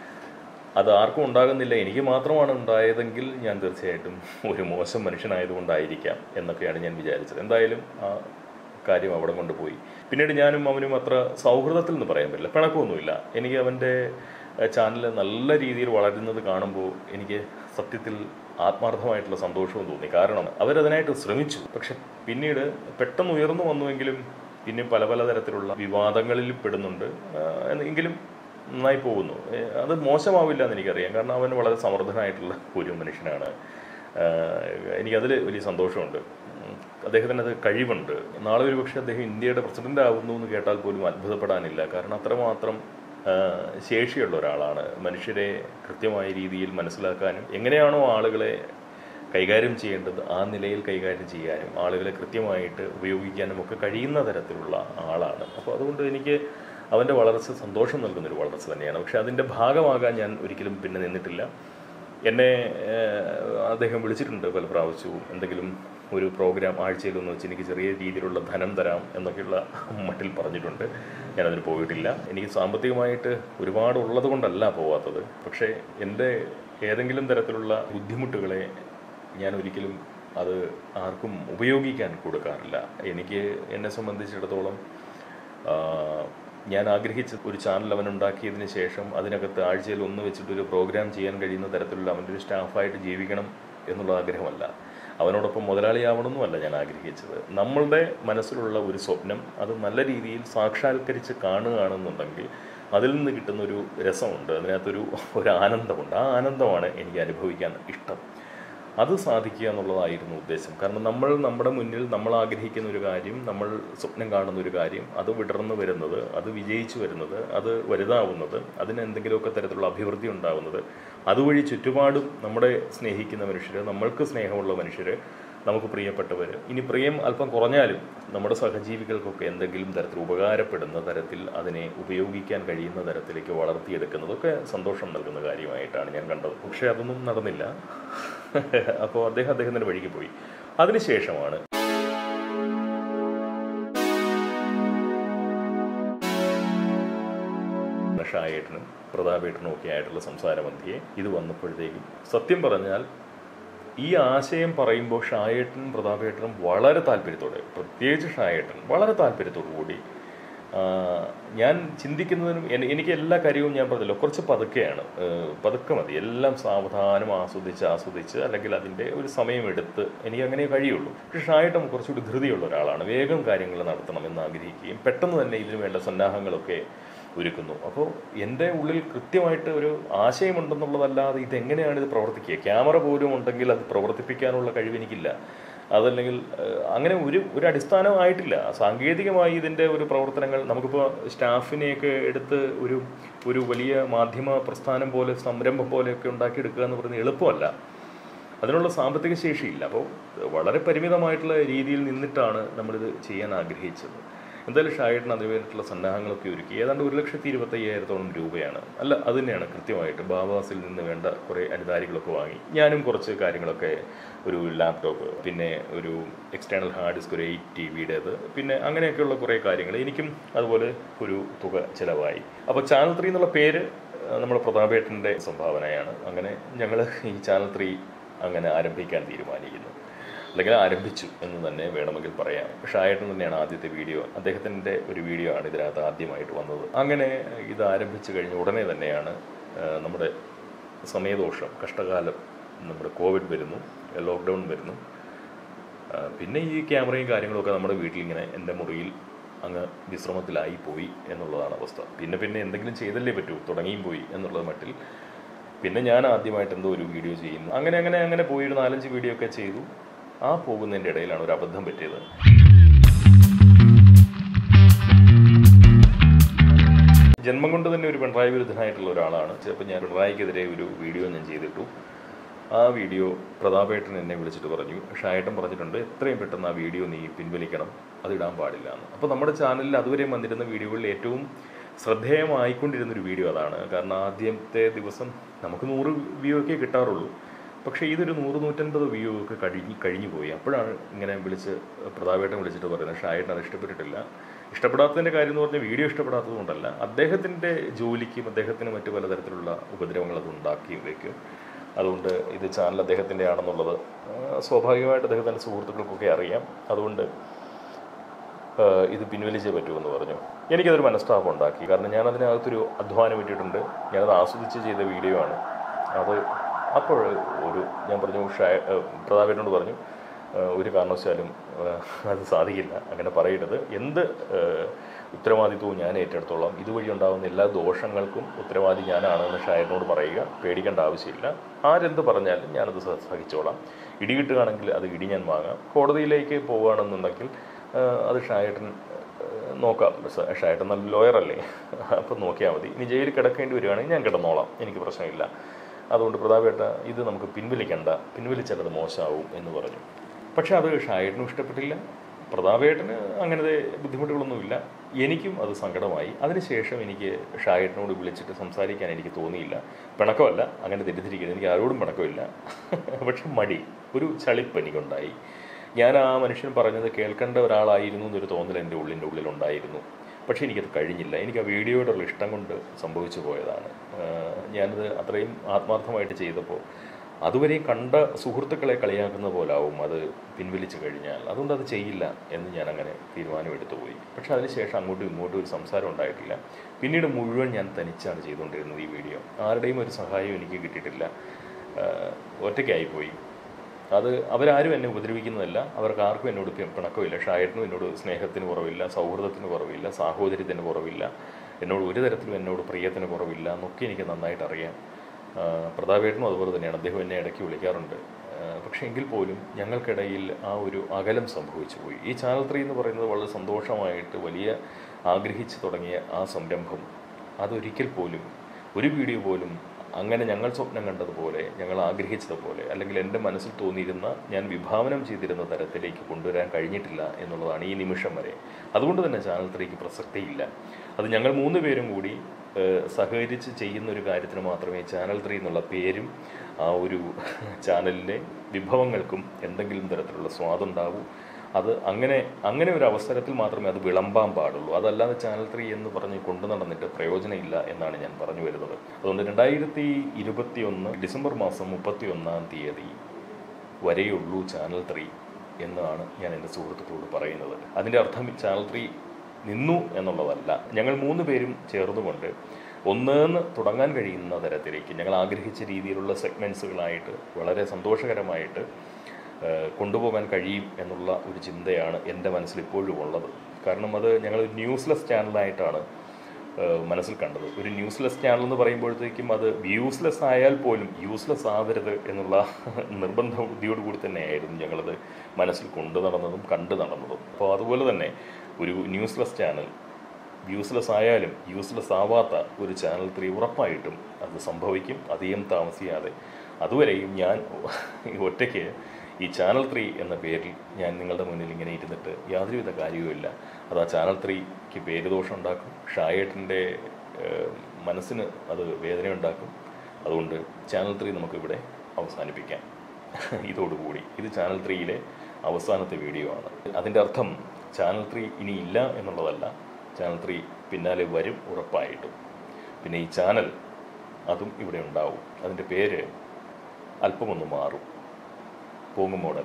അത് ആർക്കും ഉണ്ടാകുന്നില്ല എനിക്ക് മാത്രമാണ് ഉണ്ടായതെങ്കിൽ ഞാൻ തീർച്ചയായിട്ടും ഒരു മോശം മനുഷ്യനായതുകൊണ്ടായിരിക്കാം എന്നൊക്കെയാണ് ഞാൻ വിചാരിച്ചത് എന്തായാലും ആ കാര്യം അവിടെ കൊണ്ടുപോയി പിന്നീട് ഞാനും അവനും അത്ര സൗഹൃദത്തിൽ എന്ന് പറയാൻ പറ്റില്ല പിണക്കമൊന്നുമില്ല എനിക്ക് അവൻ്റെ ചാനൽ നല്ല രീതിയിൽ വളരുന്നത് കാണുമ്പോൾ എനിക്ക് സത്യത്തിൽ ആത്മാർത്ഥമായിട്ടുള്ള സന്തോഷവും തോന്നി കാരണം അവരതിനായിട്ട് ശ്രമിച്ചു പക്ഷെ പിന്നീട് പെട്ടെന്ന് ഉയർന്നു വന്നുവെങ്കിലും പിന്നെ പല പല തരത്തിലുള്ള വിവാദങ്ങളിൽ പെടുന്നുണ്ട് ആ, എങ്കിലും നന്നായി പോകുന്നു ഏ, അത് മോശമാവില്ല എന്ന് എനിക്കറിയാം കാരണം അവൻ വളരെ സമർത്ഥനായിട്ടുള്ള ഒരു മനുഷ്യനാണ് ആ, എനിക്കതിൽ വലിയ സന്തോഷമുണ്ട് ഉം, അദ്ദേഹത്തിന് അത് കഴിവുണ്ട് നാളെ ഒരു പക്ഷേ അദ്ദേഹം ഇന്ത്യയുടെ പ്രസിഡന്റ് ആവുന്നു എന്ന് കേട്ടാൽ പോലും അത്ഭുതപ്പെടാനില്ല കാരണം അത്രമാത്രം ആ, ശേഷിയുള്ള ഒരാളാണ് മനുഷ്യരെ കൃത്യമായ രീതിയിൽ മനസ്സിലാക്കാനും എങ്ങനെയാണോ ആളുകളെ കൈകാര്യം ചെയ്യേണ്ടത് ആ നിലയിൽ കൈകാര്യം ചെയ്യാനും ആളുകളെ കൃത്യമായിട്ട് ഉപയോഗിക്കാനും ഒക്കെ കഴിയുന്ന തരത്തിലുള്ള ആളാണ് അപ്പോൾ അതുകൊണ്ട് എനിക്ക് അവൻ്റെ വളർച്ച സന്തോഷം നൽകുന്നൊരു വളർച്ച തന്നെയാണ് പക്ഷെ അതിൻ്റെ ഭാഗമാകാൻ ഞാൻ ഒരിക്കലും പിന്നെ നിന്നിട്ടില്ല എന്നെ ഏഹ്, അദ്ദേഹം വിളിച്ചിട്ടുണ്ട് പല പ്രാവശ്യവും എന്തെങ്കിലും ഒരു പ്രോഗ്രാം ആഴ്ചയിലൊന്ന് വെച്ച് എനിക്ക് ചെറിയ രീതിയിലുള്ള ധനം തരാം എന്നൊക്കെയുള്ള മട്ടിൽ പറഞ്ഞിട്ടുണ്ട് ഞാനതിന് പോയിട്ടില്ല എനിക്ക് സാമ്പത്തികമായിട്ട് ഒരുപാട് ഉള്ളത് കൊണ്ടല്ല പോവാത്തത് പക്ഷേ എൻ്റെ ഏതെങ്കിലും തരത്തിലുള്ള ബുദ്ധിമുട്ടുകളെ ഞാൻ ഒരിക്കലും അത് ആർക്കും ഉപയോഗിക്കാൻ കൊടുക്കാറില്ല എനിക്ക് എന്നെ സംബന്ധിച്ചിടത്തോളം ആ, ഞാൻ ആഗ്രഹിച്ച ഒരു ചാനൽ അവൻ ഉണ്ടാക്കിയതിന് ശേഷം അതിനകത്ത് ആഴ്ചയിൽ ഒന്ന് വെച്ചിട്ട് ഒരു പ്രോഗ്രാം ചെയ്യാൻ കഴിയുന്ന തരത്തിലുള്ള അവൻ്റെ ഒരു സ്റ്റാഫായിട്ട് ജീവിക്കണം എന്നുള്ള ആഗ്രഹമല്ല അവനോടൊപ്പം മുതലാളിയാവണമെന്നുമല്ല ഞാൻ ആഗ്രഹിച്ചത് നമ്മളുടെ മനസ്സിലുള്ള ഒരു സ്വപ്നം അത് നല്ല രീതിയിൽ സാക്ഷാത്കരിച്ച് കാണുകയാണെന്നുണ്ടെങ്കിൽ അതിൽ നിന്ന് കിട്ടുന്ന ഒരു രസമുണ്ട് അതിനകത്തൊരു ഒരു ആനന്ദമുണ്ട് ആ ആനന്ദമാണ് എനിക്ക് അനുഭവിക്കാൻ ഇഷ്ടം അത് സാധിക്കുക എന്നുള്ളതായിരുന്നു ഉദ്ദേശം കാരണം നമ്മൾ നമ്മുടെ മുന്നിൽ നമ്മൾ ആഗ്രഹിക്കുന്ന ഒരു കാര്യം നമ്മൾ സ്വപ്നം കാണുന്ന ഒരു കാര്യം അത് വിടർന്നു വരുന്നത് അത് വിജയിച്ചു വരുന്നത് അത് വലുതാവുന്നത് അതിന് എന്തെങ്കിലുമൊക്കെ തരത്തിലുള്ള അഭിവൃദ്ധി ഉണ്ടാവുന്നത് അതുവഴി ചുറ്റുപാടും നമ്മുടെ സ്നേഹിക്കുന്ന മനുഷ്യർ നമ്മൾക്ക് സ്നേഹമുള്ള മനുഷ്യർ നമുക്ക് പ്രിയപ്പെട്ടവർ ഇനി പ്രിയം അല്പം കുറഞ്ഞാലും നമ്മുടെ സഹജീവികൾക്കൊക്കെ എന്തെങ്കിലും തരത്തിൽ ഉപകാരപ്പെടുന്ന തരത്തിൽ അതിനെ ഉപയോഗിക്കാൻ കഴിയുന്ന തരത്തിലേക്ക് വളർത്തിയെടുക്കുന്നതൊക്കെ സന്തോഷം നൽകുന്ന കാര്യമായിട്ടാണ് ഞാൻ കണ്ടത് പക്ഷേ അതൊന്നും നടന്നില്ല അപ്പോൾ അദ്ദേഹം അദ്ദേഹത്തിൻ്റെ വഴിക്ക് പോയി അതിനുശേഷമാണ് ഷായേട്ടനും പ്രതാപേട്ടനും ഒക്കെ ആയിട്ടുള്ള സംസാരമധ്യേ ഇത് വന്നപ്പോഴത്തേക്കും സത്യം പറഞ്ഞാൽ ഈ ആശയം പറയുമ്പോൾ ഷായേട്ടനും പ്രതാപേട്ടനും വളരെ താല്പര്യത്തോടെ പ്രത്യേകിച്ച് ഷായേട്ടൻ വളരെ താല്പര്യത്തോടു കൂടി ആ, ഞാൻ ചിന്തിക്കുന്നതിനും എനി- എനിക്ക് എല്ലാ കാര്യവും ഞാൻ പറഞ്ഞല്ലോ കുറച്ച് പതുക്കെയാണ് ഏഹ്, പതുക്കെ മതി എല്ലാം സാവധാനം ആസ്വദിച്ച് ആസ്വദിച്ച് അല്ലെങ്കിൽ അതിൻ്റെ ഒരു സമയമെടുത്ത് എനിക്ക് അങ്ങനെ കഴിയുള്ളൂ പക്ഷേ ഷായേട്ടൻ കുറച്ചുകൂടി ധൃതിയുള്ള ഒരാളാണ് വേഗം കാര്യങ്ങൾ നടത്തണം എന്ന് ആഗ്രഹിക്കുകയും പെട്ടെന്ന് തന്നെ ഇതിനു വേണ്ട സന്നാഹങ്ങളൊക്കെ ഒരുക്കുന്നു അപ്പോൾ എൻ്റെ ഉള്ളിൽ കൃത്യമായിട്ട് ഒരു ആശയമുണ്ടെന്നുള്ളതല്ലാതെ ഇതെങ്ങനെയാണ് ഇത് പ്രവർത്തിക്കുക ക്യാമറ പോലും ഉണ്ടെങ്കിൽ അത് പ്രവർത്തിപ്പിക്കാനുള്ള കഴിവ് എനിക്കില്ല അതല്ലെങ്കിൽ ഏഹ്, അങ്ങനെ ഒരു ഒരു അടിസ്ഥാനമായിട്ടില്ല സാങ്കേതികമായി ഇതിൻ്റെ ഒരു പ്രവർത്തനങ്ങൾ നമുക്കിപ്പോൾ സ്റ്റാഫിനെയൊക്കെ എടുത്ത് ഒരു ഒരു വലിയ മാധ്യമ പ്രസ്ഥാനം പോലെ സംരംഭം പോലെയൊക്കെ ഉണ്ടാക്കിയെടുക്കുക എന്ന് പറയുന്നത് എളുപ്പമല്ല അതിനുള്ള സാമ്പത്തിക ശേഷിയില്ല അപ്പോൾ വളരെ പരിമിതമായിട്ടുള്ള രീതിയിൽ നിന്നിട്ടാണ് നമ്മളിത് ചെയ്യാൻ ആഗ്രഹിച്ചത് എന്തായാലും ഷായേട്ടൻ അതിന് വേണ്ടിയിട്ടുള്ള സന്നാഹങ്ങളൊക്കെ ഒരുക്കി ഏതാണ്ട് ഒരു ലക്ഷത്തി ഇരുപത്തി അയ്യായിരത്തോളം രൂപയാണ് അല്ല അത് തന്നെയാണ് കൃത്യമായിട്ട് ബാബാസിൽ നിന്ന് വേണ്ട കുറേ അനുധാരികളൊക്കെ വാങ്ങി ഞാനും കുറച്ച് കാര്യങ്ങളൊക്കെ ഒരു ലാപ്ടോപ്പ് പിന്നെ ഒരു എക്സ്റ്റേണൽ ഹാർഡ് ഡിസ്ക് ഒരു എയ്റ്റ് ടി വിയുടേത് പിന്നെ അങ്ങനെയൊക്കെയുള്ള കുറേ കാര്യങ്ങൾ എനിക്കും അതുപോലെ ഒരു തുക ചിലവായി അപ്പോൾ ചാനൽ ത്രീ എന്നുള്ള പേര് ആ, നമ്മുടെ പ്രതാപേട്ടൻ്റെ സംഭാവനയാണ് അങ്ങനെ ഞങ്ങൾ ഈ ചാനൽ ത്രീ അങ്ങനെ ആരംഭിക്കാൻ തീരുമാനിക്കുന്നു അല്ലെങ്കിൽ ആരംഭിച്ചു എന്ന് തന്നെ വേണമെങ്കിൽ പറയാം ഷായേട്ടൻ തന്നെയാണ് ആദ്യത്തെ വീഡിയോ അദ്ദേഹത്തിൻ്റെ ഒരു വീഡിയോ ആണ് ഇതിനകത്ത് ആദ്യമായിട്ട് വന്നത് അങ്ങനെ ഇത് ആരംഭിച്ചു കഴിഞ്ഞ ഉടനെ തന്നെയാണ് ആ, നമ്മുടെ സമയദോഷം കഷ്ടകാലം നമ്മുടെ കോവിഡ് വരുന്നു ലോക്ക്ഡൗൺ വരുന്നു ആ, പിന്നെ ഈ ക്യാമറയും കാര്യങ്ങളൊക്കെ നമ്മുടെ വീട്ടിലിങ്ങനെ എൻ്റെ മുറിയിൽ അങ്ങ് വിശ്രമത്തിലായി പോയി എന്നുള്ളതാണ് അവസ്ഥ പിന്നെ പിന്നെ എന്തെങ്കിലും ചെയ്തല്ലേ പറ്റൂ തുടങ്ങിയും പോയി എന്നുള്ളത് മട്ടിൽ പിന്നെ ഞാൻ ആദ്യമായിട്ട് എന്തോ ഒരു വീഡിയോ ചെയ്യുന്നു അങ്ങനെ അങ്ങനെ അങ്ങനെ പോയി ഒരു നാലഞ്ച് വീഡിയോ ഒക്കെ ചെയ്തു ആ പോകുന്നതിൻ്റെ ഇടയിലാണ് ഒരു അബദ്ധം പറ്റിയത് ജന്മം കൊണ്ട് തന്നെ ഒരു പിണറായി വിരുദ്ധനായിട്ടുള്ള ഒരാളാണ് ചിലപ്പോൾ ഞാൻ പിണറായിക്കെതിരെ ഒരു വീഡിയോ ഞാൻ ചെയ്തിട്ടു ആ വീഡിയോ പ്രതാപേട്ടൻ എന്നെ വിളിച്ചിട്ട് പറഞ്ഞു ഷായേട്ടൻ പറഞ്ഞിട്ടുണ്ട് എത്രയും പെട്ടെന്ന് ആ വീഡിയോ നീ പിൻവലിക്കണം അത് ഇടാൻ പാടില്ല എന്ന് അപ്പോൾ നമ്മുടെ ചാനലിൽ അതുവരെ വന്നിരുന്ന വീഡിയോകളിൽ ഏറ്റവും ശ്രദ്ധേയമായിക്കൊണ്ടിരുന്ന ഒരു വീഡിയോ അതാണ് കാരണം ആദ്യത്തെ ദിവസം നമുക്ക് നൂറ് വ്യൂ ഒക്കെ കിട്ടാറുള്ളൂ പക്ഷേ ഇതൊരു നൂറ് നൂറ്റൻപത് വ്യൂ ഒക്കെ കഴിഞ്ഞ് കഴിഞ്ഞു പോയി അപ്പോഴാണ് ഇങ്ങനെ വിളിച്ച് പ്രതാപേട്ടൻ വിളിച്ചിട്ട് പറയുന്നത് ഷായേട്ടൻ അത് ഇഷ്ടപ്പെട്ടിട്ടില്ല ഇഷ്ടപ്പെടാത്തതിൻ്റെ കാര്യം എന്ന് പറഞ്ഞാൽ വീഡിയോ ഇഷ്ടപ്പെടാത്തത് കൊണ്ടല്ല അദ്ദേഹത്തിൻ്റെ ജോലിക്കും അദ്ദേഹത്തിന് മറ്റു പലതരത്തിലുള്ള ഉപദ്രവങ്ങൾ അത് ഉണ്ടാക്കി വയ്ക്കും അതുകൊണ്ട് ഇത് ചാനൽ അദ്ദേഹത്തിൻ്റെ ആണെന്നുള്ളത് ആ, സ്വാഭാവികമായിട്ട് അദ്ദേഹത്തിൻ്റെ സുഹൃത്തുക്കൾക്കൊക്കെ അറിയാം അതുകൊണ്ട് ആ, ഇത് പിൻവലിച്ചേ പറ്റുമെന്ന് പറഞ്ഞു എനിക്കതൊരു മനസ്താപം ഉണ്ടാക്കി കാരണം ഞാൻ അതിനകത്തൊരു അധ്വാനം ഇട്ടിട്ടുണ്ട് ഞാനത് ആസ്വദിച്ച് ചെയ്ത വീഡിയോ ആണ് അത് അപ്പോൾ ഒരു ഞാൻ പറഞ്ഞു ഷായ ആ, പ്രതാപേട്ടനോട് പറഞ്ഞു ആ, ഒരു കാരണവശാലും ആ, അത് സാധിക്കില്ല അങ്ങനെ പറയരുത് എന്ത് ആ, ഉത്തരവാദിത്വവും ഞാൻ ഏറ്റെടുത്തോളാം ഇതുവഴി ഉണ്ടാകുന്ന എല്ലാ ദോഷങ്ങൾക്കും ഉത്തരവാദി ഞാനാണെന്ന് ഷായറിനോട് പറയുക പേടിക്കേണ്ട ആവശ്യമില്ല ആരെന്ത് പറഞ്ഞാലും ഞാനത് സ- സഹിച്ചോളാം ഇടി കിട്ടുകയാണെങ്കിൽ അത് ഇടി ഞാൻ വാങ്ങാം കോടതിയിലേക്ക് പോവുകയാണെന്നുണ്ടെങ്കിൽ ആ, അത് ഷായേട്ടൻ ആ, നോക്കാം സ- ഷായേട്ടൻ നല്ല ലോയറല്ലേ അപ്പം നോക്കിയാൽ മതി ഇനി ജയിലിൽ കിടക്കേണ്ടി വരികയാണെങ്കിൽ ഞാൻ കിടന്നോളാം എനിക്ക് പ്രശ്നമില്ല അതുകൊണ്ട് പ്രതാപേട്ട ഇത് നമുക്ക് പിൻവലിക്കണ്ട പിൻവലിച്ചാൽ അത് മോശമാവും എന്ന് പറഞ്ഞു പക്ഷെ അത് ഷായേട്ടനും ഇഷ്ടപ്പെട്ടില്ല പ്രതാപേട്ടന് അങ്ങനത്തെ ബുദ്ധിമുട്ടുകളൊന്നുമില്ല എനിക്കും അത് സങ്കടമായി അതിനുശേഷം എനിക്ക് ഷായേട്ടനോട് വിളിച്ചിട്ട് സംസാരിക്കാൻ എനിക്ക് തോന്നിയില്ല പിണക്കമല്ല അങ്ങനെ തെറ്റിദ്ധരിക്കരുത് എനിക്ക് ആരോടും പിണക്കമില്ല പക്ഷെ മടി ഒരു ചളിപ്പ് എനിക്കുണ്ടായി ഞാൻ ആ മനുഷ്യൻ പറഞ്ഞത് കേൾക്കേണ്ട ഒരാളായിരുന്നു എന്നൊരു തോന്നൽ എൻ്റെ ഉള്ളിൻ്റെ ഉള്ളിലുണ്ടായിരുന്നു പക്ഷേ എനിക്കത് കഴിഞ്ഞില്ല എനിക്ക് ആ വീഡിയോയോടുള്ള ഇഷ്ടം കൊണ്ട് സംഭവിച്ചു പോയതാണ് ആഹ് ഞാനത് അത്രയും ആത്മാർത്ഥമായിട്ട് ചെയ്തപ്പോൾ അതുവരെ കണ്ട സുഹൃത്തുക്കളെ കളിയാക്കുന്ന പോലാവും അത് പിൻവലിച്ചു കഴിഞ്ഞാൽ അതുകൊണ്ട് അത് ചെയ്യില്ല എന്ന് ഞാൻ അങ്ങനെ തീരുമാനമെടുത്തു പോയി പക്ഷെ അതിനുശേഷം അങ്ങോട്ടും ഇങ്ങോട്ടും ഒരു സംസാരം ഉണ്ടായിട്ടില്ല പിന്നീട് മുഴുവൻ ഞാൻ തനിച്ചാണ് ചെയ്തുകൊണ്ടിരുന്നത് ഈ വീഡിയോ ആരുടെയും ഒരു സഹായം എനിക്ക് കിട്ടിയിട്ടില്ല ആഹ് ഒറ്റയ്ക്കായിപ്പോയി അത് അവരാരും എന്നെ ഉപദ്രവിക്കുന്നതല്ല അവർക്ക് ആർക്കും എന്നോട് പി- പിണക്കമില്ല ഷായറ്റിനും എന്നോട് സ്നേഹത്തിന് കുറവില്ല സൗഹൃദത്തിന് കുറവില്ല സാഹോദര്യത്തിന് കുറവില്ല എന്നോട് ഒരു തരത്തിലും എന്നോട് പ്രിയത്തിന് കുറവില്ല എന്നൊക്കെ എനിക്ക് നന്നായിട്ട് അറിയാം ആ, പ്രതാപേട്ടനും അതുപോലെ തന്നെയാണ് അദ്ദേഹം എന്നെ ഇടയ്ക്ക് വിളിക്കാറുണ്ട് ആ, പക്ഷേ എങ്കിൽ പോലും ഞങ്ങൾക്കിടയിൽ ആ ഒരു അകലം സംഭവിച്ചു പോയി ഈ ചാനൽ ത്രീ എന്ന് പറയുന്നത് വളരെ സന്തോഷമായിട്ട് വലിയ ആഗ്രഹിച്ചു തുടങ്ങിയ ആ സംരംഭം അതൊരിക്കൽ പോലും ഒരു വീഡിയോ പോലും അങ്ങനെ ഞങ്ങൾ സ്വപ്നം കണ്ടതുപോലെ ഞങ്ങൾ ആഗ്രഹിച്ചതുപോലെ അല്ലെങ്കിൽ എൻ്റെ മനസ്സിൽ തോന്നിയിരുന്ന ഞാൻ വിഭാവനം ചെയ്തിരുന്ന തരത്തിലേക്ക് കൊണ്ടുവരാൻ കഴിഞ്ഞിട്ടില്ല എന്നുള്ളതാണ് ഈ നിമിഷം വരെ അതുകൊണ്ട് തന്നെ ചാനൽ ത്രീക്ക് പ്രസക്തിയില്ല അത് ഞങ്ങൾ മൂന്ന് പേരും കൂടി ഏഹ്, സഹകരിച്ച് ചെയ്യുന്ന ഒരു കാര്യത്തിന് മാത്രമേ ചാനൽ ത്രീ എന്നുള്ള പേരും ആ ഒരു ചാനലിലെ വിഭവങ്ങൾക്കും എന്തെങ്കിലും തരത്തിലുള്ള സ്വാദുണ്ടാവൂ അത് അങ്ങനെ അങ്ങനെ ഒരു അവസരത്തിൽ മാത്രമേ അത് വിളമ്പാൻ പാടുള്ളൂ അതല്ലാതെ ചാനൽ ത്രീ എന്ന് പറഞ്ഞ് കൊണ്ടു നടന്നിട്ട് പ്രയോജനമില്ല എന്നാണ് ഞാൻ പറഞ്ഞു വരുന്നത് അതുകൊണ്ട് രണ്ടായിരത്തി ഇരുപത്തി ഒന്ന് ഡിസംബർ മാസം മുപ്പത്തി ഒന്നാം തീയതി വരെയുള്ളൂ ചാനൽ ത്രീ എന്നാണ് ഞാൻ എൻ്റെ സുഹൃത്തുക്കളോട് പറയുന്നത് അതിൻ്റെ അർത്ഥം ചാനൽ ത്രീ നിന്നു എന്നുള്ളതല്ല ഞങ്ങൾ മൂന്ന് പേരും ചേർന്നുകൊണ്ട് ഒന്നേന്ന് തുടങ്ങാൻ കഴിയുന്ന തരത്തിലേക്ക് ഞങ്ങൾ ആഗ്രഹിച്ച രീതിയിലുള്ള സെഗ്മെൻസുകളായിട്ട് വളരെ സന്തോഷകരമായിട്ട് ഏഹ്, കൊണ്ടുപോകാൻ കഴിയും എന്നുള്ള ഒരു ചിന്തയാണ് എൻ്റെ മനസ്സിൽ ഇപ്പോഴും ഉള്ളത് കാരണം അത് ഞങ്ങൾ ന്യൂസ്ലെസ് ചാനലായിട്ടാണ് ഏഹ് മനസ്സിൽ കണ്ടത് ഒരു ന്യൂസ്ലെസ് ചാനൽ എന്ന് പറയുമ്പോഴത്തേക്കും അത് വ്യൂസ്ലെസ് ആയാൽ പോലും യൂസ്ലെസ് ആവരുത് എന്നുള്ള നിർബന്ധ ബുദ്ധിയോട് കൂടി തന്നെയായിരുന്നു ഞങ്ങളത് മനസ്സിൽ കൊണ്ടു നടന്നതും കണ്ടു നടന്നതും അപ്പോൾ അതുപോലെ തന്നെ ഒരു ന്യൂസ്ലെസ് ചാനൽ യൂസ്ലെസ് ആയാലും യൂസ്ലെസ് ആവാത്ത ഒരു ചാനൽ ത്രീ ഉറപ്പായിട്ടും അത് സംഭവിക്കും അധികം താമസിയാതെ അതുവരെയും ഞാൻ ഒറ്റയ്ക്ക് ഈ ചാനൽ ത്രീ എന്ന പേരിൽ ഞാൻ നിങ്ങളുടെ മുന്നിൽ ഇങ്ങനെ ഇരുന്നിട്ട് യാതൊരുവിധ കാര്യവുമില്ല അത് ആ ചാനൽ ത്രീക്ക് പേര് ദോഷം ഉണ്ടാക്കും ഷായേട്ടിൻ്റെ മനസ്സിന് അത് വേദന ഉണ്ടാക്കും അതുകൊണ്ട് ചാനൽ ത്രീ നമുക്കിവിടെ അവസാനിപ്പിക്കാം ഇതോടുകൂടി ഇത് ചാനൽ ത്രീയിലെ അവസാനത്തെ വീഡിയോ ആണ് അതിൻ്റെ അർത്ഥം ചാനൽ ത്രീ ഇനി ഇല്ല എന്നുള്ളതല്ല ചാനൽ ത്രീ പിന്നാലെ വരും ഉറപ്പായിട്ടും പിന്നെ ഈ ചാനൽ അതും ഇവിടെ ഉണ്ടാവും അതിൻ്റെ പേര് അല്പമൊന്ന് മാറും പോങ്ങുമോടൻ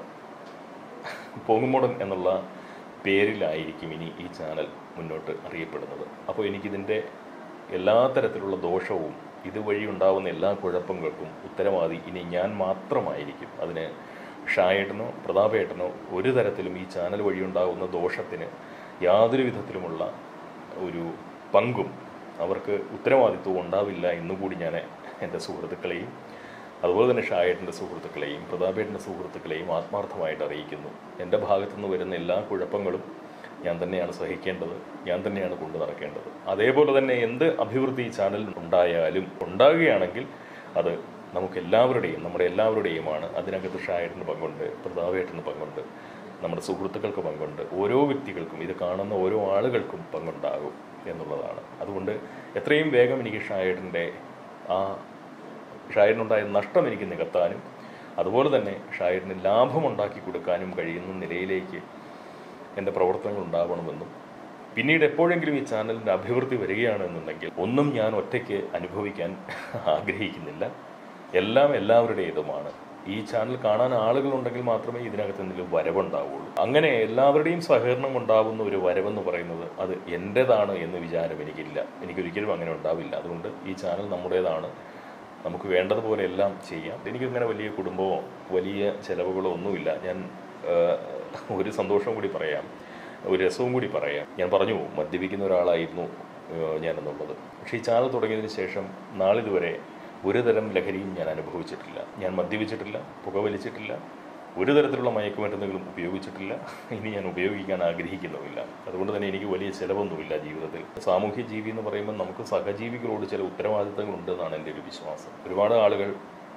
പോങ്ങുമോടൻ എന്നുള്ള പേരിലായിരിക്കും ഇനി ഈ ചാനൽ മുന്നോട്ട് അറിയപ്പെടുന്നത് അപ്പോൾ എനിക്കിതിൻ്റെ എല്ലാ തരത്തിലുള്ള ദോഷവും ഇതുവഴി ഉണ്ടാവുന്ന എല്ലാ കുഴപ്പങ്ങൾക്കും ഉത്തരവാദി ഇനി ഞാൻ മാത്രമായിരിക്കും അതിന് ഷായേട്ടനോ പ്രതാപേട്ടനോ ഒരു തരത്തിലും ഈ ചാനൽ വഴി ഉണ്ടാകുന്ന ദോഷത്തിന് യാതൊരു വിധത്തിലുമുള്ള ഒരു പങ്കും അവർക്ക് ഉത്തരവാദിത്വം ഉണ്ടാവില്ല എന്നുകൂടി ഞാൻ എൻ്റെ സുഹൃത്തുക്കളെയും അതുപോലെ തന്നെ ഷായേട്ടൻ്റെ സുഹൃത്തുക്കളെയും പ്രതാപേട്ടൻ്റെ സുഹൃത്തുക്കളെയും ആത്മാർത്ഥമായിട്ട് അറിയിക്കുന്നു എൻ്റെ ഭാഗത്തുനിന്ന് വരുന്ന എല്ലാ കുഴപ്പങ്ങളും ഞാൻ തന്നെയാണ് സഹിക്കേണ്ടത് ഞാൻ തന്നെയാണ് കൊണ്ടു നടക്കേണ്ടത് അതേപോലെ തന്നെ എന്ത് അഭിവൃദ്ധി ഈ ചാനലിൽ ഉണ്ടായാലും ഉണ്ടാകുകയാണെങ്കിൽ അത് നമുക്ക് എല്ലാവരുടെയും നമ്മുടെ എല്ലാവരുടെയുമാണ് അതിനകത്ത് ഷായേട്ടന് പങ്കുണ്ട് പ്രതാപേട്ടന് പങ്കുണ്ട് നമ്മുടെ സുഹൃത്തുക്കൾക്ക് പങ്കുണ്ട് ഓരോ വ്യക്തികൾക്കും ഇത് കാണുന്ന ഓരോ ആളുകൾക്കും പങ്കുണ്ടാകും എന്നുള്ളതാണ് അതുകൊണ്ട് എത്രയും വേഗം എനിക്ക് ഷായേട്ടൻ്റെ ആ ഷായറിനുണ്ടായ നഷ്ടം എനിക്ക് നികത്താനും അതുപോലെ തന്നെ ഷായറിന് ലാഭമുണ്ടാക്കി കൊടുക്കാനും കഴിയുന്ന നിലയിലേക്ക് എൻ്റെ പ്രവർത്തനങ്ങൾ ഉണ്ടാവണമെന്നും പിന്നീട് എപ്പോഴെങ്കിലും ഈ ചാനലിൻ്റെ അഭിവൃദ്ധി വരികയാണെന്നുണ്ടെങ്കിൽ ഒന്നും ഞാൻ ഒറ്റയ്ക്ക് അനുഭവിക്കാൻ ആഗ്രഹിക്കുന്നില്ല എല്ലാം എല്ലാവരുടേതുമാണ് ഈ ചാനൽ കാണാൻ ആളുകളുണ്ടെങ്കിൽ മാത്രമേ ഇതിനകത്ത് എന്തെങ്കിലും വരവുണ്ടാവുള്ളൂ അങ്ങനെ എല്ലാവരുടെയും സഹകരണം ഉണ്ടാവുന്ന ഒരു വരവെന്ന് പറയുന്നത് അത് എൻ്റേതാണ് എന്ന വിചാരം എനിക്കില്ല എനിക്കൊരിക്കലും അങ്ങനെ ഉണ്ടാവില്ല അതുകൊണ്ട് ഈ ചാനൽ നമ്മുടേതാണ് നമുക്ക് വേണ്ടതുപോലെ എല്ലാം ചെയ്യാം എനിക്കിങ്ങനെ വലിയ കുടുംബമോ വലിയ ചിലവുകളോ ഒന്നുമില്ല ഞാൻ ആഹ്, ഒരു സന്തോഷം കൂടി പറയാം ഒരു രസവും കൂടി പറയാം ഞാൻ പറഞ്ഞു മദ്യപിക്കുന്ന ഒരാളായിരുന്നു ആഹ്, ഞാനെന്നുള്ളത് പക്ഷേ ഈ ചാനൽ തുടങ്ങിയതിന് ശേഷം നാളിതുവരെ ഒരു തരം ലഹരിയും ഞാൻ അനുഭവിച്ചിട്ടില്ല ഞാൻ മദ്യപിച്ചിട്ടില്ല പുകവലിച്ചിട്ടില്ല ഒരു തരത്തിലുള്ള മയക്കുമരുന്നുകളും ഉപയോഗിച്ചിട്ടില്ല ഇനി ഞാൻ ഉപയോഗിക്കാൻ ആഗ്രഹിക്കുന്നുമില്ല അതുകൊണ്ട് തന്നെ എനിക്ക് വലിയ ചിലവൊന്നുമില്ല ജീവിതത്തിൽ സാമൂഹ്യ ജീവി എന്ന് പറയുമ്പോൾ നമുക്ക് സഹജീവികളോട് ചില ഉത്തരവാദിത്തങ്ങളുണ്ട് എന്നാണ് എൻ്റെ ഒരു വിശ്വാസം ഒരുപാട് ആളുകൾ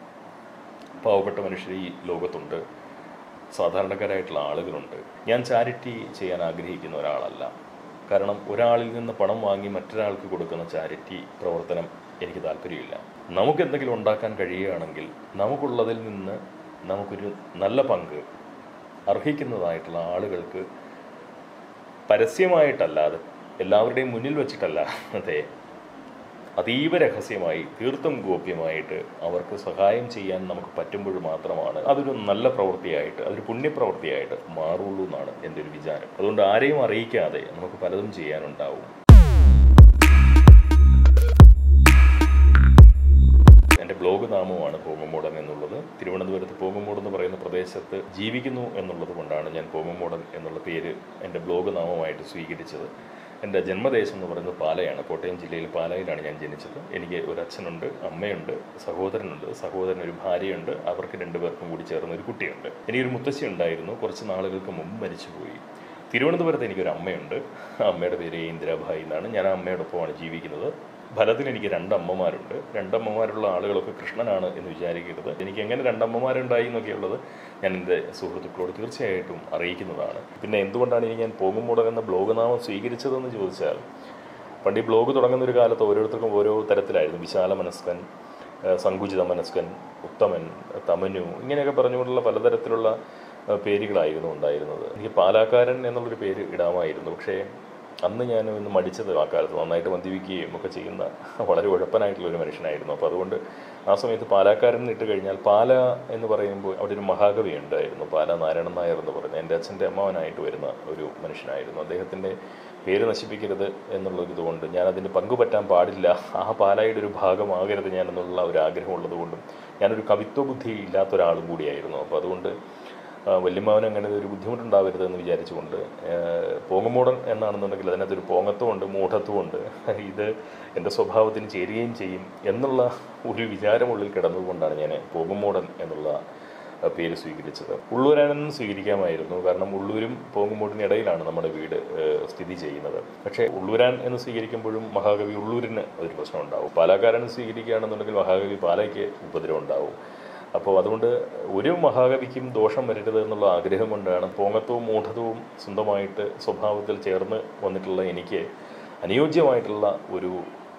പാവപ്പെട്ട മനുഷ്യർ ഈ ലോകത്തുണ്ട് സാധാരണക്കാരായിട്ടുള്ള ആളുകളുണ്ട് ഞാൻ ചാരിറ്റി ചെയ്യാൻ ആഗ്രഹിക്കുന്ന ഒരാളല്ല കാരണം ഒരാളിൽ നിന്ന് പണം വാങ്ങി മറ്റൊരാൾക്ക് കൊടുക്കുന്ന ചാരിറ്റി പ്രവർത്തനം എനിക്ക് താല്പര്യമില്ല നമുക്ക് എന്തെങ്കിലും ഉണ്ടാക്കാൻ കഴിയുകയാണെങ്കിൽ നമുക്കുള്ളതിൽ നിന്ന് നമുക്കൊരു നല്ല പങ്ക് അർഹിക്കുന്നതായിട്ടുള്ള ആളുകൾക്ക് പരസ്യമായിട്ടല്ലാതെ എല്ലാവരുടെയും മുന്നിൽ വെച്ചിട്ടല്ല അതെ അതീവ രഹസ്യമായി തീർത്തും ഗോപ്യമായിട്ട് അവർക്ക് സഹായം ചെയ്യാൻ നമുക്ക് പറ്റുമ്പോൾ മാത്രമാണ് അതൊരു നല്ല പ്രവൃത്തിയായിട്ട് അതൊരു പുണ്യപ്രവൃത്തിയായിട്ട് മാറുള്ളൂ എന്നാണ് എൻ്റെ ഒരു വിചാരം അതുകൊണ്ട് ആരെയും അറിയിക്കാതെ നമുക്ക് പലതും ചെയ്യാനുണ്ടാവും എൻ്റെ ബ്ലോഗ് നാമമാണ് പോങ്ങുമൂടൻ എന്നുള്ളത് തിരുവനന്തപുരത്ത് പോങ്ങുമൂട് എന്ന് പറയുന്ന പ്രദേശത്ത് ജീവിക്കുന്നു എന്നുള്ളത് കൊണ്ടാണ് ഞാൻ പോങ്ങുമൂടൻ എന്നുള്ള പേര് എൻ്റെ ബ്ലോഗ് നാമമായിട്ട് സ്വീകരിച്ചത് എൻ്റെ ജന്മദേശം എന്ന് പറയുന്നത് പാലയാണ് കോട്ടയം ജില്ലയിൽ പാലയിലാണ് ഞാൻ ജനിച്ചത് എനിക്ക് ഒരു അച്ഛനുണ്ട് അമ്മയുണ്ട് സഹോദരനുണ്ട് സഹോദരൻ ഒരു ഭാര്യയുണ്ട് അവർക്ക് രണ്ടുപേർക്കും കൂടി ചേർന്ന് ഒരു കുട്ടിയുണ്ട് എനിക്കൊരു മുത്തശ്ശി ഉണ്ടായിരുന്നു കുറച്ച് നാളുകൾക്ക് മുമ്പ് മരിച്ചുപോയി തിരുവനന്തപുരത്ത് എനിക്കൊരു അമ്മയുണ്ട് ആ അമ്മയുടെ പേര് ഇന്ദിരാഭായി എന്നാണ് ഞാൻ ആ അമ്മയോടൊപ്പമാണ് ജീവിക്കുന്നത് ഫലത്തിൽ എനിക്ക് രണ്ടമ്മമാരുണ്ട് രണ്ടമ്മമാരുള്ള ആളുകളൊക്കെ കൃഷ്ണനാണ് എന്ന് വിചാരിക്കരുത് എനിക്ക് എങ്ങനെ രണ്ടമ്മമാരുണ്ടായി എന്നൊക്കെയുള്ളത് ഞാൻ എൻ്റെ സുഹൃത്തുക്കളോട് തീർച്ചയായിട്ടും അറിയിക്കുന്നതാണ് പിന്നെ എന്തുകൊണ്ടാണ് ഇനി ഞാൻ പോകുമ്പോഴ എന്ന ബ്ലോഗ് നാമം സ്വീകരിച്ചതെന്ന് ചോദിച്ചാൽ പണ്ട് ഈ ബ്ലോഗ് തുടങ്ങുന്ന ഒരു കാലത്ത് ഓരോരുത്തർക്കും ഓരോ തരത്തിലായിരുന്നു വിശാല മനസ്കൻ ഏഹ് സങ്കുചിത മനസ്കൻ ഉത്തമൻ തമനു ഇങ്ങനെയൊക്കെ പറഞ്ഞുകൊണ്ടുള്ള പലതരത്തിലുള്ള ഏഹ് പേരുകളായിരുന്നു ഉണ്ടായിരുന്നത് എനിക്ക് പാലാക്കാരൻ എന്നുള്ളൊരു പേര് ഇടാമായിരുന്നു പക്ഷേ അന്ന് ഞാൻ ഒന്ന് മടിച്ചത് ആ കാലത്ത് നന്നായിട്ട് മദ്യപിക്കുകയും ഒക്കെ ചെയ്യുന്ന വളരെ ഉഴപ്പനായിട്ടുള്ള ഒരു മനുഷ്യനായിരുന്നു അപ്പോൾ അതുകൊണ്ട് ആ സമയത്ത് പാലാക്കാരൻ എന്ന് ഇട്ട് കഴിഞ്ഞാൽ പാല എന്ന് പറയുമ്പോൾ അവിടെ ഒരു മഹാകവി ഉണ്ടായിരുന്നു പാല നാരായണൻ നായർ എന്ന് പറയുന്നത് എൻ്റെ അച്ഛൻ്റെ അമ്മാവനായിട്ട് വരുന്ന ഒരു മനുഷ്യനായിരുന്നു അദ്ദേഹത്തിൻ്റെ പേര് നശിപ്പിക്കരുത് എന്നുള്ളൊരു ഇതുകൊണ്ട് ഞാൻ അതിന് പങ്കുപറ്റാൻ പാടില്ല ആ പാലായുടെ ഒരു ഭാഗമാകരുത് ഞാൻ എന്നുള്ള ഒരു ആഗ്രഹമുള്ളത് കൊണ്ടും ഞാനൊരു കവിത്വ ബുദ്ധി ഇല്ലാത്ത ഒരാളും കൂടിയായിരുന്നു അപ്പോൾ അതുകൊണ്ട് ആ, വല്യമ്മാവന് അങ്ങനെ ഒരു ബുദ്ധിമുട്ടുണ്ടാവരുത് എന്ന് വിചാരിച്ചുകൊണ്ട് പോങ്ങമൂടൻ എന്നാണെന്നുണ്ടെങ്കിൽ അതിനകത്തൊരു പോങ്ങത്വമുണ്ട് മൂഢത്വമുണ്ട് ഇത് എൻ്റെ സ്വഭാവത്തിന് ചേരുകയും ചെയ്യും എന്നുള്ള ഒരു വിചാരമുള്ളിൽ കിടന്നുകൊണ്ടാണ് ഞാൻ പോങ്ങമൂടൻ എന്നുള്ള ആ, പേര് സ്വീകരിച്ചത് ഉള്ളൂരാനെന്ന് സ്വീകരിക്കാമായിരുന്നു കാരണം ഉള്ളൂരും പോങ്ങുമൂടിന് ഇടയിലാണ് നമ്മുടെ വീട് ഏഹ്, സ്ഥിതി ചെയ്യുന്നത് പക്ഷേ ഉള്ളൂരാൻ എന്ന് സ്വീകരിക്കുമ്പോഴും മഹാകവി ഉള്ളൂരിന് ഒരു പ്രശ്നം ഉണ്ടാവും പാലാക്കാരൻ സ്വീകരിക്കുകയാണെന്നുണ്ടെങ്കിൽ മഹാകവി പാലയ്ക്ക് ഉപദ്രവം ഉണ്ടാവും അപ്പോൾ അതുകൊണ്ട് ഒരു മഹാകവിക്കും ദോഷം വരരുത് എന്നുള്ള ആഗ്രഹം കൊണ്ടാണ് പോങ്ങത്വവും മൂഢത്വവും സ്വന്തമായിട്ട് സ്വഭാവത്തിൽ ചേർന്ന് വന്നിട്ടുള്ള എനിക്ക് അനുയോജ്യമായിട്ടുള്ള ഒരു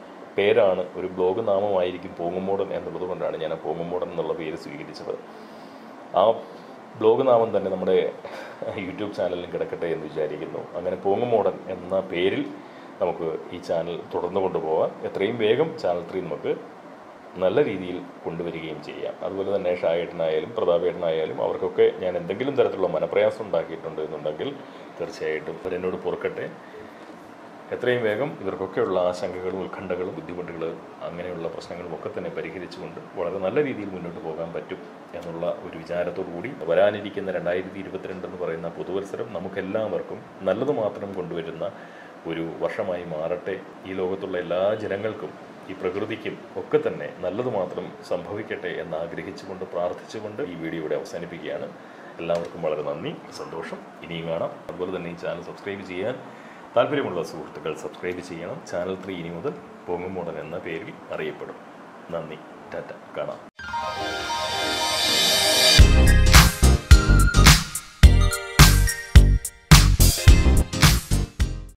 പേരാണ് ഒരു ബ്ലോഗ് നാമമായിരിക്കും പോങ്ങുമൂടൻ എന്നുള്ളത് കൊണ്ടാണ് ഞാൻ ആ പോങ്ങുമൂടൻ എന്നുള്ള പേര് സ്വീകരിച്ചത് ആ ബ്ലോഗ് നാമം തന്നെ നമ്മുടെ യൂട്യൂബ് ചാനലിലും കിടക്കട്ടെ എന്ന് വിചാരിക്കുന്നു അങ്ങനെ പോങ്ങുമോടൻ എന്ന പേരിൽ നമുക്ക് ഈ ചാനൽ തുടർന്നു കൊണ്ടുപോകാം എത്രയും വേഗം ചാനൽ ത്രീ നമുക്ക് നല്ല രീതിയിൽ കൊണ്ടുവരികയും ചെയ്യാം അതുപോലെ തന്നെ ഷായേട്ടനായാലും പ്രതാപേട്ടനായാലും അവർക്കൊക്കെ ഞാൻ എന്തെങ്കിലും തരത്തിലുള്ള മനപ്രയാസം ഉണ്ടാക്കിയിട്ടുണ്ട് എന്നുണ്ടെങ്കിൽ തീർച്ചയായിട്ടും അവരെന്നോട് പൊറുക്കട്ടെ എത്രയും വേഗം ഇവർക്കൊക്കെയുള്ള ആശങ്കകളും ഉത്കണ്ഠകളും ബുദ്ധിമുട്ടുകൾ അങ്ങനെയുള്ള പ്രശ്നങ്ങളും ഒക്കെ തന്നെ പരിഹരിച്ചുകൊണ്ട് വളരെ നല്ല രീതിയിൽ മുന്നോട്ട് പോകാൻ പറ്റും എന്നുള്ള ഒരു വിചാരത്തോടു കൂടി വരാനിരിക്കുന്ന രണ്ടായിരത്തി ഇരുപത്തിരണ്ട് എന്ന് പറയുന്ന പുതുവത്സരം നമുക്കെല്ലാവർക്കും നല്ലത് മാത്രം കൊണ്ടുവരുന്ന ഒരു വർഷമായി മാറട്ടെ ഈ ലോകത്തുള്ള എല്ലാ ജനങ്ങൾക്കും ഈ പ്രകൃതിക്കും ഒക്കെ തന്നെ നല്ലത് മാത്രം സംഭവിക്കട്ടെ എന്ന് ആഗ്രഹിച്ചുകൊണ്ട് പ്രാർത്ഥിച്ചുകൊണ്ട് ഈ വീഡിയോ ഇവിടെ അവസാനിപ്പിക്കുകയാണ് എല്ലാവർക്കും വളരെ നന്ദി സന്തോഷം ഇനിയും കാണാം അതുപോലെ തന്നെ ഈ ചാനൽ സബ്സ്ക്രൈബ് ചെയ്യാൻ താല്പര്യമുള്ള സുഹൃത്തുക്കൾ സബ്സ്ക്രൈബ് ചെയ്യണം ചാനൽ ത്രീ ഇനി മുതൽ പൊങ്ങുമോടൻ എന്ന പേരിൽ അറിയപ്പെടും നന്ദി ടാറ്റ കാണാം